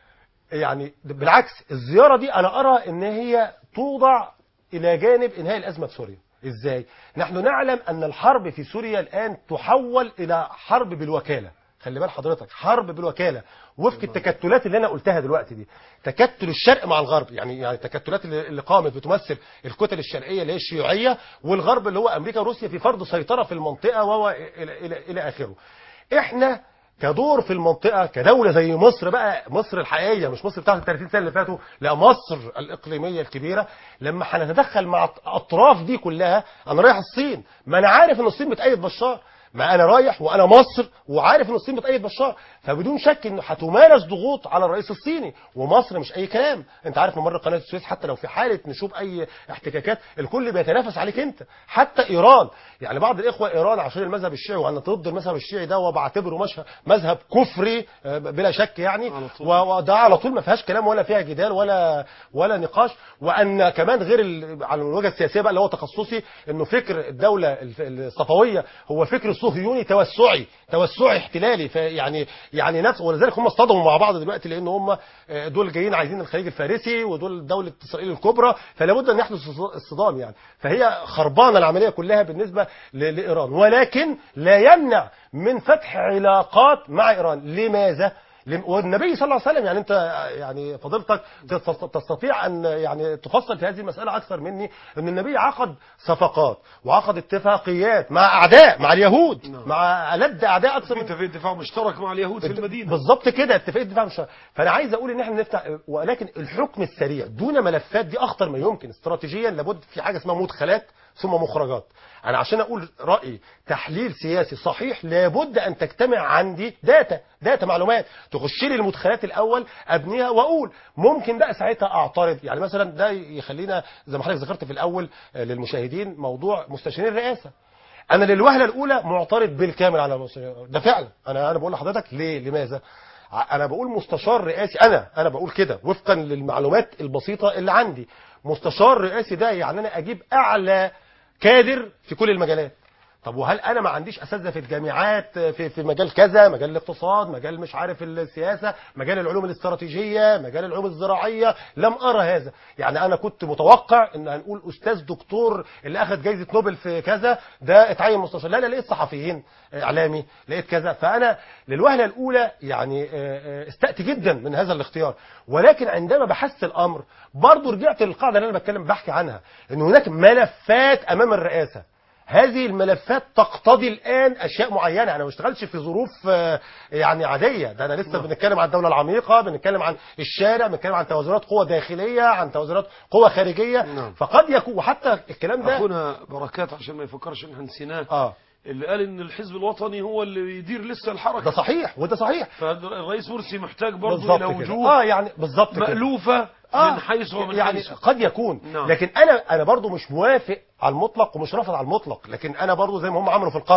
يعني بالعكس الزيارة دي أنا أرى إن هي توضع إلى جانب إنهاء الأزمة في سوريا إزاي؟ نحن نعلم أن الحرب في سوريا الآن تحول إلى حرب بالوكالة خلي بال حضرتك حرب بالوكالة وفق التكتلات اللي أنا قلتها دلوقتي دي تكتل الشرق مع الغرب يعني يعني التكتلات اللي اللي قامت بتمثل الكتل الشرقية اللي هي الشيوعية والغرب اللي هو أمريكا وروسيا في فرض سيطرة في المنطقة وهو إلى, إلى, إلى آخره إحنا كدور في المنطقة كدولة زي مصر بقى مصر الحقيقية مش مصر بتاعت ال 30 سنة اللي فاتوا لا مصر الإقليمية الكبيرة لما هنتدخل مع أطراف دي كلها أنا رايح الصين ما أنا عارف إن الصين بتأيد بشار ما انا رايح وانا مصر وعارف ان الصين بتأيد بشار فبدون شك انه هتمارس ضغوط على الرئيس الصيني ومصر مش اي كلام انت عارف ممر قناه السويس حتى لو في حاله نشوب اي احتكاكات الكل بيتنافس عليك انت حتى ايران يعني بعض الاخوه ايران عشان المذهب الشيعي وانا ضد المذهب الشيعي ده وبعتبره مش- مذهب كفري آه، بلا شك يعني على طول. و- وده على طول ما فيهاش كلام ولا فيها جدال ولا ولا نقاش وان كمان غير ال- على الوجهه السياسيه بقى اللي هو تخصصي انه فكر الدوله الف- الصفويه هو فكر صهيوني توسعي توسعي احتلالي فيعني يعني نفس ولذلك هم اصطدموا مع بعض دلوقتي لان هم آه، دول جايين عايزين الخليج الفارسي ودول دوله اسرائيل الكبرى فلا بد ان يحدث اصطدام يعني فهي خربانه العمليه كلها بالنسبه ل- لايران ولكن لا يمنع من فتح علاقات مع ايران لماذا لم- والنبي صلى الله عليه وسلم يعني انت يعني فضيلتك تست- تستطيع ان يعني تفصل في هذه المساله اكثر مني ان النبي عقد صفقات وعقد اتفاقيات مع اعداء مع اليهود نعم. مع ألد اعداء اكثر في من اتفاقية دفاع مشترك مع اليهود في المدينة بالظبط كده اتفاقيه دفاع مش فانا عايز اقول ان احنا نفتح ولكن الحكم السريع دون ملفات دي اخطر ما يمكن استراتيجيا لابد في حاجه اسمها مدخلات ثم مخرجات انا عشان اقول رايي تحليل سياسي صحيح لابد ان تجتمع عندي داتا داتا معلومات تخش لي المدخلات الاول ابنيها واقول ممكن بقى ساعتها اعترض يعني مثلا ده يخلينا زي ما حضرتك ذكرت في الاول آه، للمشاهدين موضوع مستشارين الرئاسه انا للوهله الاولى معترض بالكامل على المستشار ده فعلا انا انا بقول لحضرتك ليه لماذا ع- انا بقول مستشار رئاسي انا انا بقول كده وفقا للمعلومات البسيطه اللي عندي مستشار رئاسي ده يعني انا اجيب اعلى كادر في كل المجالات طب وهل انا ما عنديش اساتذه في الجامعات في في مجال كذا مجال الاقتصاد مجال مش عارف السياسه مجال العلوم الاستراتيجيه مجال العلوم الزراعيه لم ارى هذا يعني انا كنت متوقع ان هنقول استاذ دكتور اللي اخذ جائزه نوبل في كذا ده اتعين مستشار لا لا لقيت صحفيين اعلامي لقيت كذا فانا للوهله الاولى يعني آه، آه، استأت جدا من هذا الاختيار ولكن عندما بحثت الامر برضو رجعت للقاعده اللي انا بتكلم بحكي عنها ان هناك ملفات امام الرئاسه هذه الملفات تقتضي الان اشياء معينه انا ما بشتغلش في ظروف آه، يعني عاديه ده انا لسه بنتكلم عن الدوله العميقه بنتكلم عن الشارع بنتكلم عن توازنات قوه داخليه عن توازنات قوه خارجيه نعم. فقد يكون وحتى الكلام ده اخونا بركات عشان ما يفكرش ان احنا نسيناه اه اللي قال ان الحزب الوطني هو اللي يدير لسه ده الحركه صحيح وده صحيح فالرئيس مرسي محتاج برضه بالظبط الى كده. وجوه اه يعني بالظبط كده. مألوفة آه، من حيث ومن يعني حيث قد يكون نعم. لكن انا انا برضو مش موافق على المطلق ومش رافض على المطلق لكن انا برضو زي ما هم عملوا في القرض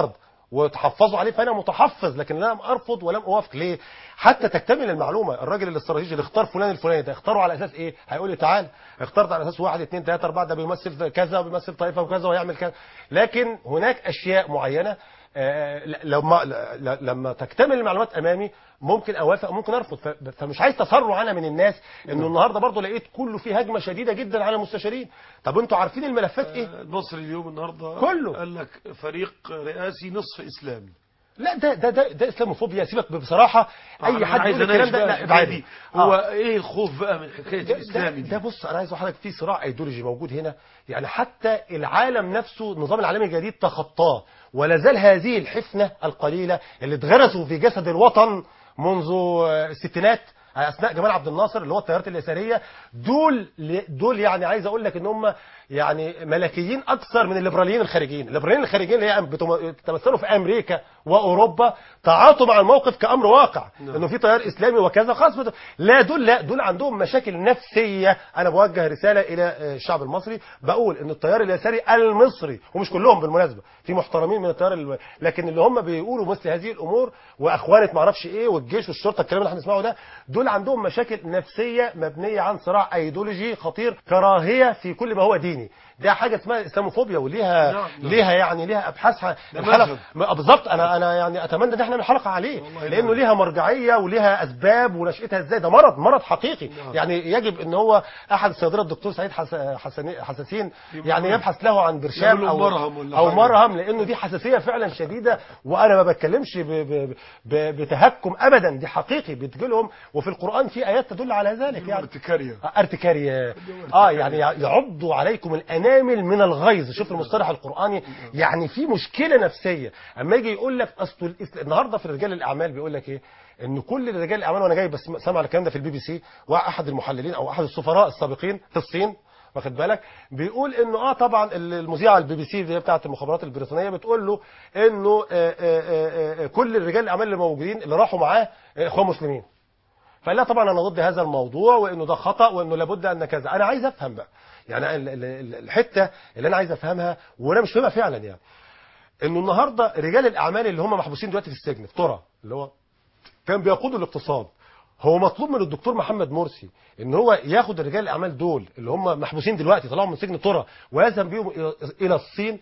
وتحفظوا عليه فانا متحفظ لكن لم ارفض ولم اوافق ليه حتى تكتمل المعلومه الراجل الاستراتيجي اللي اختار فلان الفلاني ده اختاره على اساس ايه هيقول لي تعال اخترت على اساس واحد اثنين ثلاثه اربعه ده بيمثل كذا وبيمثل طائفه وكذا ويعمل كذا لكن هناك اشياء معينه آه، ل- لما ل- لما تكتمل المعلومات امامي ممكن اوافق ممكن ارفض ف- فمش عايز تسرع انا من الناس انه النهارده برضه لقيت كله فيه هجمه شديده جدا على المستشارين طب انتوا عارفين الملفات ايه المصري اليوم النهارده كله. قال لك فريق رئاسي نصف اسلامي لا ده ده ده, ده اسلاموفوبيا سيبك بصراحه اي أنا حد عايز يقول الكلام أناقش ده بقى لا الحكاية ابعدي دي. هو آه. ايه الخوف بقى من حكايه ده, ده, الاسلامي ده دي بص انا عايز اقول لحضرتك في صراع ايديولوجي موجود هنا يعني حتى العالم نفسه النظام العالمي الجديد تخطاه ولا زال هذه الحفنه القليله اللي اتغرسوا في جسد الوطن منذ آه، الستينات اثناء جمال عبد الناصر اللي هو التيارات اليساريه دول دول يعني عايز اقول لك ان هم يعني ملكيين اكثر من الليبراليين الخارجيين، الليبراليين الخارجيين اللي هي بتم- بيتمثلوا في امريكا واوروبا تعاطوا مع الموقف كامر واقع نعم. انه في تيار اسلامي وكذا خلاص بت- لا دول لا دول عندهم مشاكل نفسيه انا بوجه رساله الى آه، الشعب المصري بقول ان التيار اليساري المصري ومش كلهم بالمناسبه في محترمين من التيار الم... لكن اللي هم بيقولوا مثل هذه الامور واخوانه ما اعرفش ايه والجيش والشرطه الكلام اللي احنا بنسمعه ده دول عندهم مشاكل نفسيه مبنيه عن صراع ايديولوجي خطير كراهيه في كل ما هو ديني ده حاجه اسمها اسلاموفوبيا وليها نعم، نعم. ليها يعني ليها ابحاثها ده الحلقه مذهب. ما- بالظبط انا انا يعني اتمنى ان احنا نعمل حلقه عليه والله لانه نعم. ليها مرجعيه وليها اسباب ونشاتها ازاي ده مرض مرض حقيقي نعم. يعني يجب ان هو احد الصيادله الدكتور سعيد حس- حسني- حساسين يبقى يعني مرهم. يبحث له عن برشام يعمل له او مرهم ولا او حاجة. مرهم لانه دي حساسيه فعلا شديده وانا ما بتكلمش ب- ب- ب- بتهكم ابدا دي حقيقي بتجيلهم وفي القران في ايات تدل على ذلك يعني ارتكاريا ارتكارية اه يعني يعضوا عليكم الانامل من الغيظ شوف المصطلح القراني يعني في مشكله نفسيه اما يجي يقول لك اصل الإسلام النهارده في رجال الاعمال بيقول لك ايه ان كل رجال الاعمال وانا جاي بس سامع الكلام ده في البي بي سي واحد المحللين او احد السفراء السابقين في الصين واخد بالك بيقول انه اه طبعا المذيعه البي بي سي اللي هي بتاعه المخابرات البريطانيه بتقول له انه آه آه آه آه كل الرجال الاعمال اللي موجودين اللي راحوا معاه آه، اخوان مسلمين فقال لها طبعا انا ضد هذا الموضوع وانه ده خطا وانه لابد ان كذا انا عايز افهم بقى يعني ال- ال- ال- الحته اللي انا عايز افهمها وانا مش فاهمها فعلا يعني انه النهارده رجال الاعمال اللي هم محبوسين دلوقتي في السجن في ترى اللي هو كان بيقودوا الاقتصاد هو مطلوب من الدكتور محمد مرسي ان هو ياخد رجال الاعمال دول اللي هم محبوسين دلوقتي طلعوا من سجن ترى ويذهب بيهم إلى- الى الصين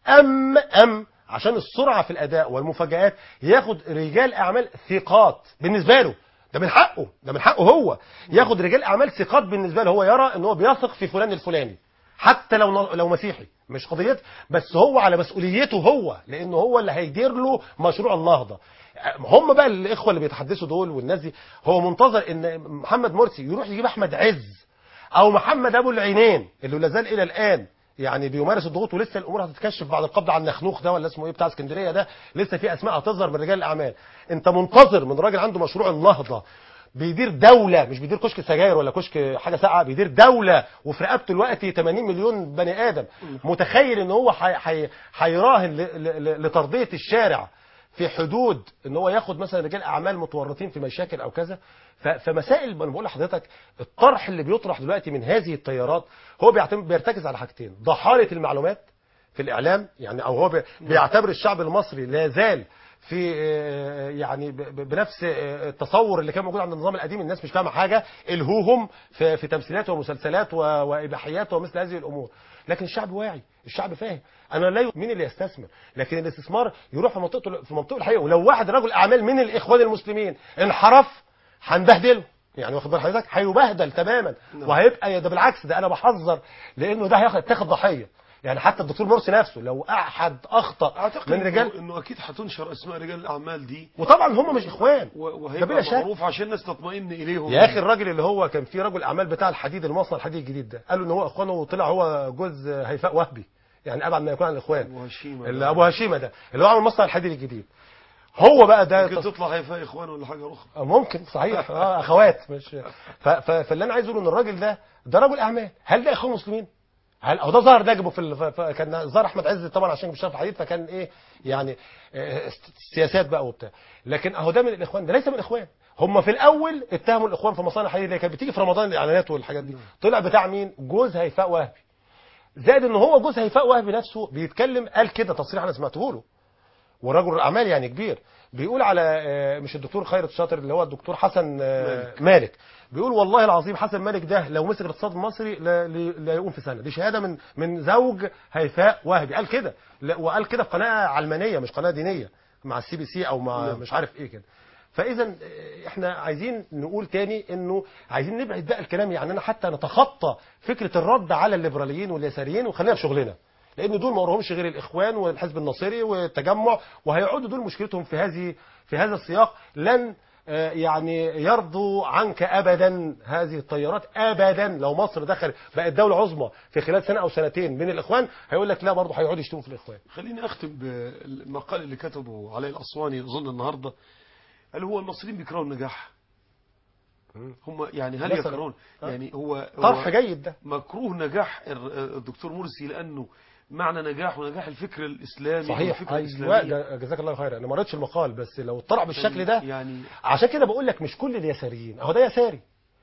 ام ام عشان السرعه في الاداء والمفاجات ياخد رجال اعمال ثقات بالنسبه له ده من حقه ده من حقه هو ياخد رجال اعمال ثقات بالنسبه له هو يرى ان هو بيثق في فلان الفلاني حتى لو لو مسيحي مش قضيته بس هو على مسؤوليته هو لانه هو اللي هيدير له مشروع النهضه هم بقى الاخوه اللي بيتحدثوا دول والناس دي هو منتظر ان محمد مرسي يروح يجيب احمد عز او محمد ابو العينين اللي لا زال الى الان يعني بيمارس الضغوط ولسه الامور هتتكشف بعد القبض على النخنوخ ده ولا اسمه ايه بتاع اسكندريه ده لسه في اسماء هتظهر من رجال الاعمال انت منتظر من راجل عنده مشروع النهضه بيدير دولة مش بيدير كشك سجاير ولا كشك حاجة ساقعة بيدير دولة وفي رقبته دلوقتي 80 مليون بني آدم متخيل ان هو حي- حي- هيراهن ل- ل- ل- لترضية الشارع في حدود ان هو ياخد مثلا رجال اعمال متورطين في مشاكل او كذا ف- فمسائل انا بقول لحضرتك الطرح اللي بيطرح دلوقتي من هذه التيارات هو بيعتمد بيرتكز على حاجتين ضحاله المعلومات في الاعلام يعني او هو بي- بيعتبر الشعب المصري لا زال في آه، يعني ب- ب- بنفس آه، التصور اللي كان موجود عند النظام القديم الناس مش فاهمه حاجه الهوهم في في تمثيلات ومسلسلات و- واباحيات ومثل هذه الامور لكن الشعب واعي الشعب فاهم انا لا ي- مين اللي يستثمر لكن الاستثمار يروح في منطقته في منطقه الحقيقه ولو واحد رجل اعمال من الاخوان المسلمين انحرف هنبهدله يعني واخد بال حضرتك هيبهدل تماما وهيبقى ده بالعكس ده انا بحذر لانه ده هياخد تاخد ضحيه يعني حتى الدكتور مرسي نفسه لو احد اخطا اعتقد من رجال إنه- انه اكيد هتنشر اسماء رجال الاعمال دي وطبعا هم مش اخوان و- ده وهيبقى بلا شك معروف عشان الناس تطمئن اليهم يا اخي الراجل اللي هو كان في رجل اعمال بتاع الحديد المصنع الحديد الجديد ده قالوا ان هو اخوانه وطلع هو جوز هيفاء وهبي يعني ابعد ما يكون عن الاخوان أبو هشيمة اللي ده. ابو هشيمه ده اللي هو عامل مصنع الحديد الجديد هو بقى ده ممكن تطلع هيفاء اخوان ولا حاجه اخرى آه، ممكن صحيح اه اخوات مش ف... ف... فاللي انا عايز اقوله ان الراجل ده ده رجل اعمال هل ده اخوان مسلمين هل او ده ظهر نجمه في ال... ف... ف... كان ظهر احمد عز طبعا عشان بيشتغل في الحديد فكان ايه يعني آه، سياسات بقى وبتاع لكن اهو ده من الاخوان ده ليس من الاخوان هم في الاول اتهموا الاخوان في مصانع الحديد اللي كانت بتيجي في رمضان الاعلانات والحاجات دي طلع بتاع مين جوز هيفاء وهبي زائد ان هو جوز هيفاء وهبي نفسه بيتكلم قال كده تصريح انا سمعته له ورجل اعمال يعني كبير بيقول على آه، مش الدكتور خيرت شاطر اللي هو الدكتور حسن آه، مالك بيقول والله العظيم حسن مالك ده لو مسك الاقتصاد المصري لا, لا يقوم في سنه دي شهاده من من زوج هيفاء وهبي قال كده لا، وقال كده في قناه علمانيه مش قناه دينيه مع السي بي سي او مع نعم. مش عارف ايه كده فاذا آه، احنا عايزين نقول تاني انه عايزين نبعد بقى الكلام يعني انا حتى نتخطى فكره الرد على الليبراليين واليساريين وخلينا في شغلنا لان دول ما وراهمش غير الاخوان والحزب الناصري والتجمع وهيعودوا دول مشكلتهم في هذه في هذا السياق لن آه، يعني يرضوا عنك ابدا هذه التيارات ابدا لو مصر دخل بقت دوله عظمى في خلال سنه او سنتين من الاخوان هيقول لك لا برضه هيقعدوا يشتموا في الاخوان خليني أختم بالمقال اللي كتبه علي الأسواني أظن النهاردة قال هو المصريين بيكرهوا النجاح هم يعني هل مثلاً. يكرهون آه. يعني هو طرح هو جيد ده مكروه نجاح الر- الدكتور مرسي لأنه معنى نجاح ونجاح الفكر الإسلامي صحيح والفكر ايوه الإسلامي ده جزاك الله خير انا ما قريتش المقال بس لو اتطرح بالشكل ده يعني عشان كده بقول لك مش كل اليساريين اهو ده يساري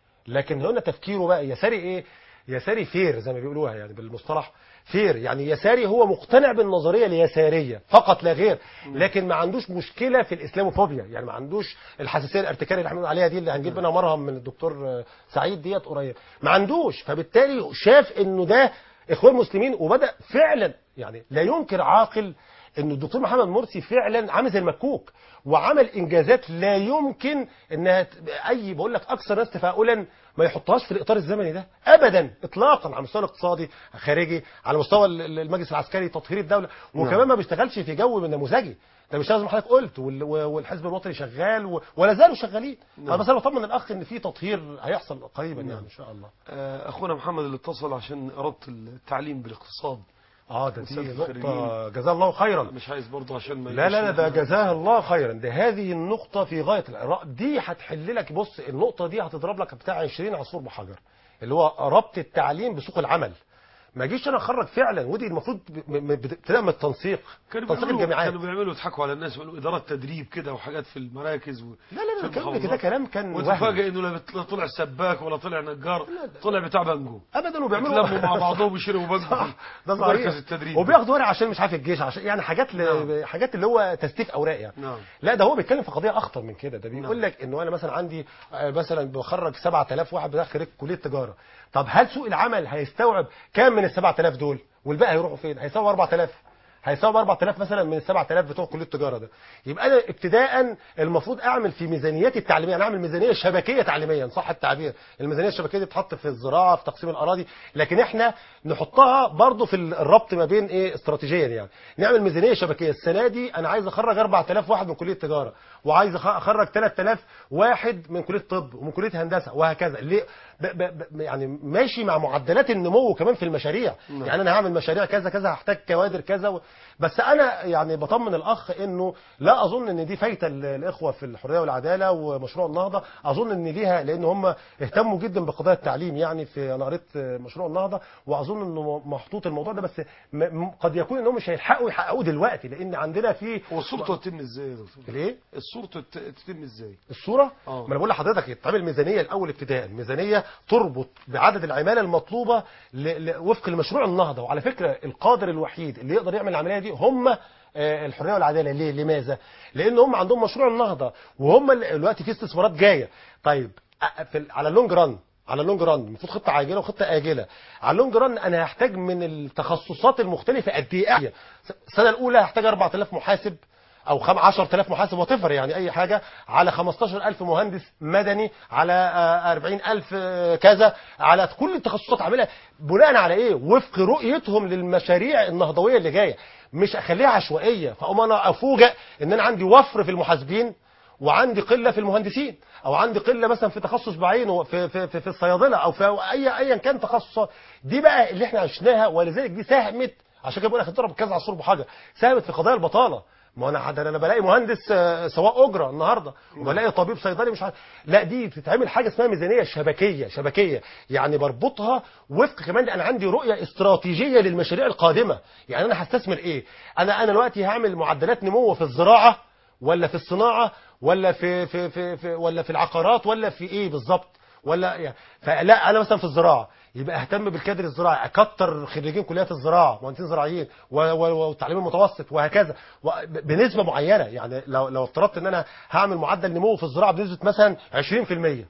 لكن هنا تفكيره بقى يساري ايه يساري فير زي ما بيقولوها يعني بالمصطلح فير يعني يساري هو مقتنع بالنظريه اليساريه فقط لا غير لكن ما عندوش مشكله في الاسلاموفوبيا يعني ما عندوش الحساسيه الارتكاريه اللي احنا بنقول عليها دي اللي هنجيب منها مرهم من الدكتور آه، سعيد ديت قريب ما عندوش فبالتالي شاف انه ده اخوان مسلمين وبدا فعلا يعني لا ينكر عاقل ان الدكتور محمد مرسي فعلا عامل زي المكوك وعمل انجازات لا يمكن انها ت- اي بقول لك اكثر ناس تفاؤلا ما يحطهاش في الاطار الزمني ده ابدا اطلاقا على المستوى الاقتصادي خارجي على مستوى ال- ال- المجلس العسكري تطهير الدوله وكمان ما بيشتغلش في جو من نموذجي ده بيشتغل زي ما حضرتك قلت وال- و- والحزب الوطني شغال و- ولا زالوا شغالين انا بس انا بطمن الاخ ان في تطهير هيحصل قريبا يعني ان شاء الله آه، أخونا محمد اللي اتصل عشان ربط التعليم بالاقتصاد اه ده دي وسلف نقطه الخريجين. جزاه الله خيرا مش عايز برضه عشان ما لا لا لا يبقاش ده إحنا- جزاها الله خيرا ده هذه النقطة في غاية العراق دي هتحل لك بص النقطة دي هتضرب لك بتاع 20 عصفور بحجر اللي هو ربط التعليم بسوق العمل ما جيش انا اخرج فعلا ودي المفروض ب- م- م- ابتداء من التنسيق كانوا تنسيق بيعملوا الجامعات كانوا بيعملوا يضحكوا على الناس ويقولوا إدارات تدريب كده وحاجات في المراكز و... لا لا في لا الكلام ده المحافظات. كده كلام كان وهم. وتفاجئ انه لا بت- لا طلع سباك ولا طلع نجار طلع بتاع بانجو ابدا وبيعملوا يتلموا مع بعضهم ويشربوا بانجو صح ده في صحيح مركز التدريب وبياخدوا ورق عشان مش عارف الجيش عشان يعني حاجات ل... نعم. حاجات اللي هو تستيف اوراق يعني نعم. لا ده هو بيتكلم في قضيه اخطر من كده ده بيقول نعم. لك انه انا مثلا عندي آه، مثلا بخرج 7000 واحد بتاع خريج كليه تجاره طب هل سوق العمل هيستوعب كام من ال 7000 دول والباقي هيروحوا فين هيستوعب 4000 هيستوعب 4000 مثلا من ال 7000 بتوع كليه التجاره ده يبقى انا ابتداء المفروض اعمل في ميزانياتي التعليميه انا اعمل ميزانيه شبكيه تعليميه إن صح التعبير الميزانيه الشبكيه دي تتحط في الزراعه في تقسيم الاراضي لكن احنا نحطها برضو في الربط ما بين ايه استراتيجيا يعني نعمل ميزانيه شبكيه السنه دي انا عايز اخرج 4000 واحد من كليه تجاره وعايز أخ- اخرج 3000 واحد من كليه طب ومن كليه هندسه وهكذا ليه ب ب ب يعني ماشي مع معدلات النمو كمان في المشاريع نعم. يعني انا هعمل مشاريع كذا كذا هحتاج كوادر كذا و... بس انا يعني بطمن الاخ انه لا اظن ان دي فايته ال- الاخوه في الحريه والعداله ومشروع النهضه اظن ان ليها لان هم اهتموا جدا بقضايا التعليم يعني في انا قريت مشروع النهضه واظن انه محطوط الموضوع ده بس م... م- قد يكون انهم مش هيلحقوا يحققوه دلوقتي لان عندنا في هو صورته تتم ازاي يا دكتور؟ الايه الصورته تت- تتم ازاي؟ الصوره آه. ما انا بقول لحضرتك يتعمل ميزانيه الاول ابتداء ميزانيه تربط بعدد العماله المطلوبه ل... ل... وفق المشروع النهضه وعلى فكره القادر الوحيد اللي يقدر يعمل العمليه دي هم آه، الحريه والعداله ليه لماذا لان هم عندهم مشروع النهضه وهم ال- دلوقتي في استثمارات جايه طيب أ- في ال- على اللونج ران على اللونج ران المفروض خطه عاجله وخطه اجله على اللونج ران انا هحتاج من التخصصات المختلفه قد ايه السنه الاولى هحتاج 4000 محاسب او خم 10000 محاسب وتفر يعني اي حاجه على 15000 مهندس مدني على آه، 40000 آه، كذا على كل التخصصات عاملها بناء على ايه وفق رؤيتهم للمشاريع النهضويه اللي جايه مش اخليها عشوائيه فاقوم انا افوجئ ان انا عندي وفر في المحاسبين وعندي قله في المهندسين او عندي قله مثلا في تخصص بعينه في في في, في الصيادله او في اي ايا كان تخصصات دي بقى اللي احنا عشناها ولذلك دي ساهمت عشان كده بقول لك هتضرب كذا عصفور بحجر ساهمت في قضايا البطاله ما انا ده انا بلاقي مهندس آه، سواق اجره النهارده وبلاقي طبيب صيدلي مش عارف لا دي بتتعمل حاجه اسمها ميزانيه شبكيه شبكيه يعني بربطها وفق كمان انا عندي رؤيه استراتيجيه للمشاريع القادمه يعني انا هستثمر ايه انا انا دلوقتي هعمل معدلات نمو في الزراعه ولا في الصناعه ولا في في في, في ولا في العقارات ولا في ايه بالظبط ولا يعني فلا انا مثلا في الزراعه يبقى اهتم بالكادر الزراعي اكتر خريجين كليات الزراعه مهندسين زراعيين و- و- والتعليم المتوسط وهكذا و- ب- بنسبه معينه يعني لو لو افترضت ان انا هعمل معدل نمو في الزراعه بنسبه مثلا 20%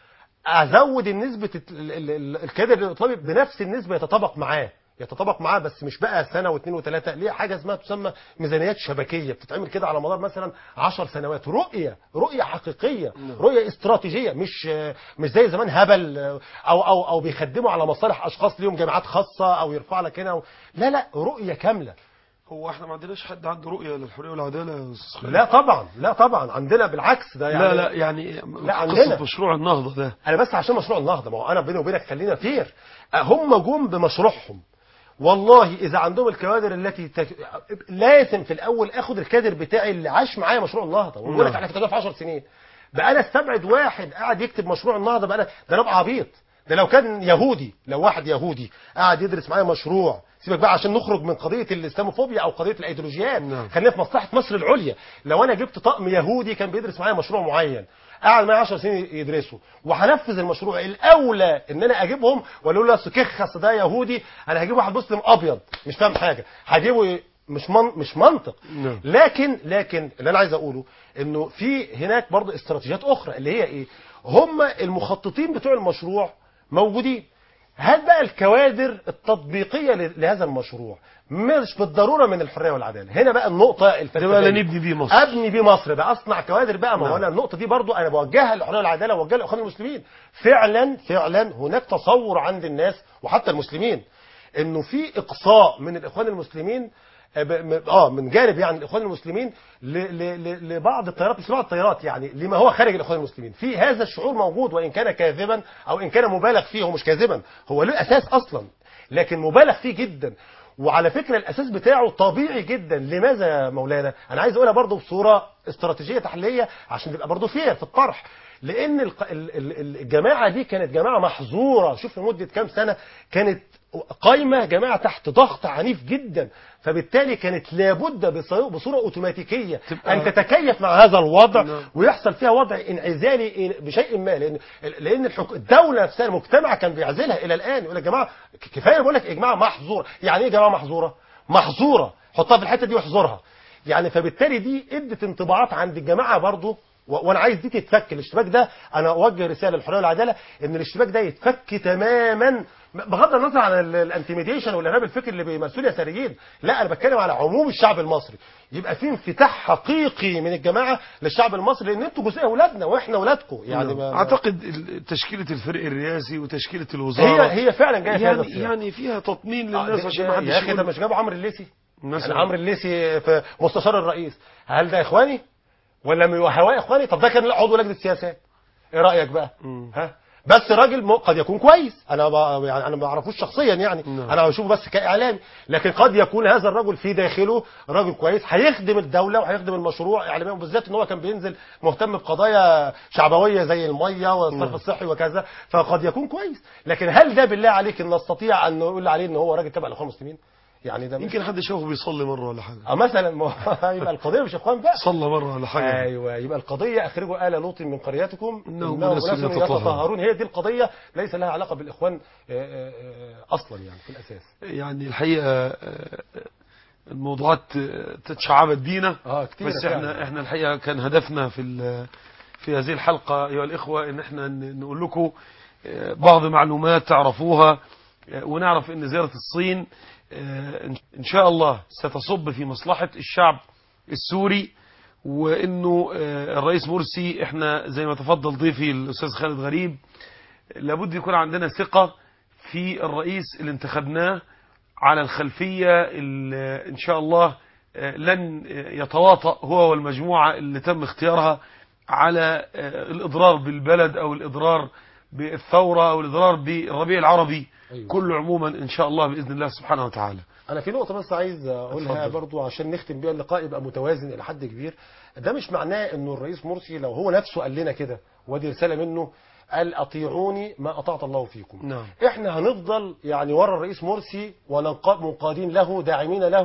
ازود النسبه ال- ال- ال- الكادر الاطلابي بنفس النسبه يتطابق معاه يتطابق معاه بس مش بقى سنه واثنين وثلاثه ليه حاجه اسمها تسمى ميزانيات شبكيه بتتعمل كده على مدار مثلا 10 سنوات رؤيه رؤيه حقيقيه رؤيه استراتيجيه مش مش زي زمان هبل او او او بيخدموا على مصالح اشخاص ليهم جامعات خاصه او يرفع لك هنا لا لا رؤيه كامله هو احنا ما عندناش حد عنده رؤيه للحريه والعداله يا استاذ خالد لا طبعا لا طبعا عندنا بالعكس ده يعني لا لا يعني لا، عندنا. قصه مشروع النهضه ده انا بس عشان مشروع النهضه ما هو انا بيني وبينك خلينا فير هم جم بمشروعهم والله اذا عندهم الكوادر التي تك... لازم في الاول اخد الكادر بتاعي اللي عاش معايا مشروع النهضه وبقول لك نعم. احنا كتبناه في 10 سنين بقى انا استبعد واحد قاعد يكتب مشروع النهضه بقى أنا ده انا ابقى عبيط ده لو كان يهودي لو واحد يهودي قاعد يدرس معايا مشروع سيبك بقى عشان نخرج من قضيه الاسلاموفوبيا او قضيه الايديولوجيات نعم. خلينا في مصلحه مصر العليا لو انا جبت طقم يهودي كان بيدرس معايا مشروع معين قعد معايا 10 سنين يدرسوا وهنفذ المشروع الاولى ان انا اجيبهم ولا اقول له أصل كخ أصل ده يهودي انا هجيب واحد مسلم ابيض مش فاهم حاجه هجيبه ي- مش من مش منطق نعم. لكن لكن اللي انا عايز اقوله انه في هناك برضه استراتيجيات اخرى اللي هي ايه هم المخططين بتوع المشروع موجودين هل بقى الكوادر التطبيقيه ل- لهذا المشروع مش بالضروره من الحريه والعداله هنا بقى النقطه ده الفلسفيه بقى اللي نبني بيه مصر ابني بيه مصر بقى اصنع كوادر بقى ما هو نعم. انا النقطه دي برضو انا بوجهها للحريه والعداله وبوجهها لاخوان المسلمين فعلا فعلا هناك تصور عند الناس وحتى المسلمين انه في اقصاء من الاخوان المسلمين آه، ب- م- اه من جانب يعني الاخوان المسلمين ل- ل- ل- لبعض التيارات مش بعض التيارات يعني لما هو خارج الاخوان المسلمين في هذا الشعور موجود وان كان كاذبا او ان كان مبالغ فيه هو مش كاذبا هو له اساس اصلا لكن مبالغ فيه جدا وعلى فكره الاساس بتاعه طبيعي جدا لماذا يا مولانا انا عايز اقولها برضو بصوره استراتيجيه تحليليه عشان تبقى برضو فيها في الطرح لان الق- ال- ال- الجماعه دي كانت جماعه محظوره شوف لمده كام سنه كانت قايمه جماعه تحت ضغط عنيف جدا فبالتالي كانت لابد بص- بصوره اوتوماتيكيه تبقى- ان تتكيف مع هذا الوضع نعم. ويحصل فيها وضع انعزالي بشيء ما لان لان الحك... الدوله نفسها المجتمع كان بيعزلها الى الان يقول يا جماعه ك- كفايه بقول لك يا جماعه محظوره يعني ايه يا جماعه محظوره محظوره حطها في الحته دي واحظرها يعني فبالتالي دي ادت انطباعات عند الجماعه برضو و- وانا عايز دي تتفك الاشتباك ده انا اوجه رساله للحريه والعداله ان الاشتباك ده يتفك تماما بغض النظر عن ال- الانتيميديشن والارهاب الفكري اللي بيمثلوا اليساريين لا انا بتكلم على عموم الشعب المصري يبقى في انفتاح حقيقي من الجماعه للشعب المصري لان انتوا جزء اولادنا واحنا اولادكم يعني ما اعتقد ال- تشكيله الفريق الرئاسي وتشكيله الوزاره هي هي فعلا جايه في هذا يعني السياق. يعني فيها تطمين آه، للناس ده- عشان ده- ما حدش يا اخي ده يقول مش جابوا عمرو الليثي مثلاً. يعني عمرو الليثي في مستشار الرئيس هل ده اخواني ولا من هواء اخواني طب ده كان عضو لجنه السياسات ايه رايك بقى مم. ها بس راجل م- قد يكون كويس انا ب... يعني انا ما اعرفوش شخصيا يعني نعم. انا بشوفه بس كاعلامي لكن قد يكون هذا الرجل في داخله راجل كويس هيخدم الدوله وهيخدم المشروع اعلاميا بالذات ان هو كان بينزل مهتم بقضايا شعبويه زي الميه والصرف نعم. الصحي وكذا فقد يكون كويس لكن هل ده بالله عليك ان نستطيع ان نقول عليه ان هو راجل تبع الاخوان المسلمين يعني ده مش- يمكن حد شافه بيصلي مره ولا حاجه اه مثلا ما هو يبقى القضيه مش اخوان بقى صلى مره ولا حاجه ايوه يبقى القضيه اخرجوا ال لوط من قريتكم إنهم انهم أناس اناس يتطهرون. يتطهرون هي دي القضيه ليس لها علاقه بالاخوان آه، آه، آه، اصلا يعني في الاساس يعني الحقيقه آه، الموضوعات آه، تتشعبت بينا اه كتير بس احنا احنا الحقيقه كان هدفنا في ال- في هذه الحلقه ايها الاخوه ان احنا ن- نقول لكم آه، بعض معلومات تعرفوها آه، ونعرف ان زياره الصين آه، ان إن شاء الله ستصب في مصلحه الشعب السوري وانه آه، الرئيس مرسي احنا زي ما تفضل ضيفي الاستاذ خالد غريب لابد يكون عندنا ثقه في الرئيس اللي انتخبناه على الخلفية اللي إن شاء الله آه، لن يتواطأ هو والمجموعة اللي تم اختيارها على آه، الإضرار بالبلد أو الإضرار بالثورة أو الإضرار بالربيع العربي أيوة. كله عموما إن شاء الله بإذن الله سبحانه وتعالى انا في نقطه بس عايز اقولها اتفضل. برضو عشان نختم بيها اللقاء يبقى متوازن الى حد كبير ده مش معناه انه الرئيس مرسي لو هو نفسه قال لنا كده ودي رساله منه قال اطيعوني ما اطعت الله فيكم نعم احنا هنفضل يعني ورا الرئيس مرسي وننقاد منقادين له داعمين له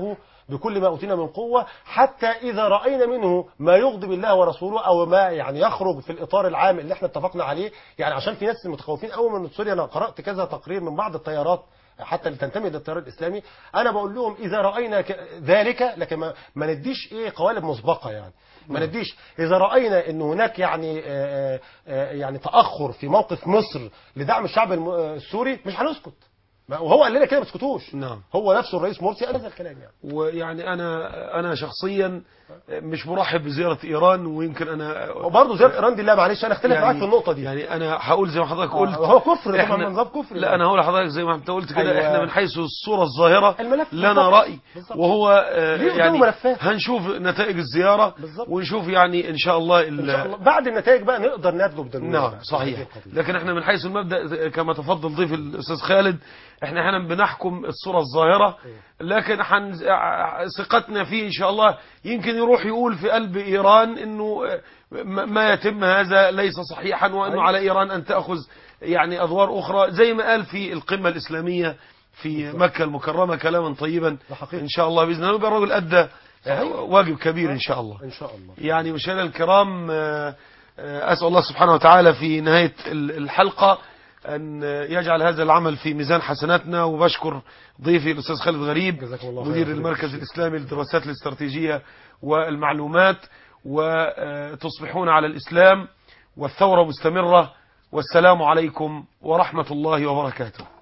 بكل ما أوتينا من قوة حتى إذا رأينا منه ما يغضب الله ورسوله أو ما يعني يخرج في الإطار العام اللي احنا اتفقنا عليه يعني عشان في ناس متخوفين قوي من سوريا أنا قرأت كذا تقرير من بعض التيارات حتى اللي تنتمي للتيار الاسلامي انا بقول لهم اذا راينا ك- ذلك لكن ما, ما نديش ايه قوالب مسبقه يعني ما نديش اذا راينا ان هناك يعني آه، آه، يعني تاخر في موقف مصر لدعم الشعب الم- آه، السوري مش هنسكت ما- وهو قال لنا كده ما تسكتوش نعم. هو نفسه الرئيس مرسي قال هذا الكلام يعني ويعني انا انا شخصيا مش مرحب بزياره ايران ويمكن انا وبرضه زي ايران دي لا معلش انا اختلف معاك في النقطه دي يعني انا هقول زي ما حضرتك آه، قلت هو كفر طبعا إحنا- نظام كفر لا انا هقول لحضرتك زي ما انت قلت كده أيوة. احنا من حيث الصوره الظاهره الملف لنا بالظبط. راي بالظبط. وهو آه، ليه قدامه يعني ملفات. هنشوف نتائج الزياره بالظبط. ونشوف يعني ان شاء الله ال- ان شاء الله بعد النتائج بقى نقدر ندلو بدل نعم صحيح لكن احنا من حيث المبدا كما تفضل ضيف الاستاذ خالد احنا احيانا بنحكم الصوره الظاهره لكن حن ثقتنا فيه ان شاء الله يمكن يروح يقول في قلب ايران انه ما ما يتم هذا ليس صحيحا وانه أيوة. على ايران ان تاخذ يعني ادوار اخرى زي ما قال في القمه الاسلاميه في مكه المكرمه كلاما طيبا ده حقيقي. ان شاء الله باذن الله يبقى الراجل ادى صحيح. واجب كبير ان شاء الله ان شاء الله يعني مشاهدينا الكرام آه، آه، أسأل الله سبحانه وتعالى في نهاية ال- الحلقة أن يجعل هذا العمل في ميزان حسناتنا وبشكر ضيفي الأستاذ خالد غريب جزاكم الله خير. مدير المركز الإسلامي للدراسات الاستراتيجية والمعلومات وتصبحون على الإسلام والثورة مستمرة والسلام عليكم ورحمة الله وبركاته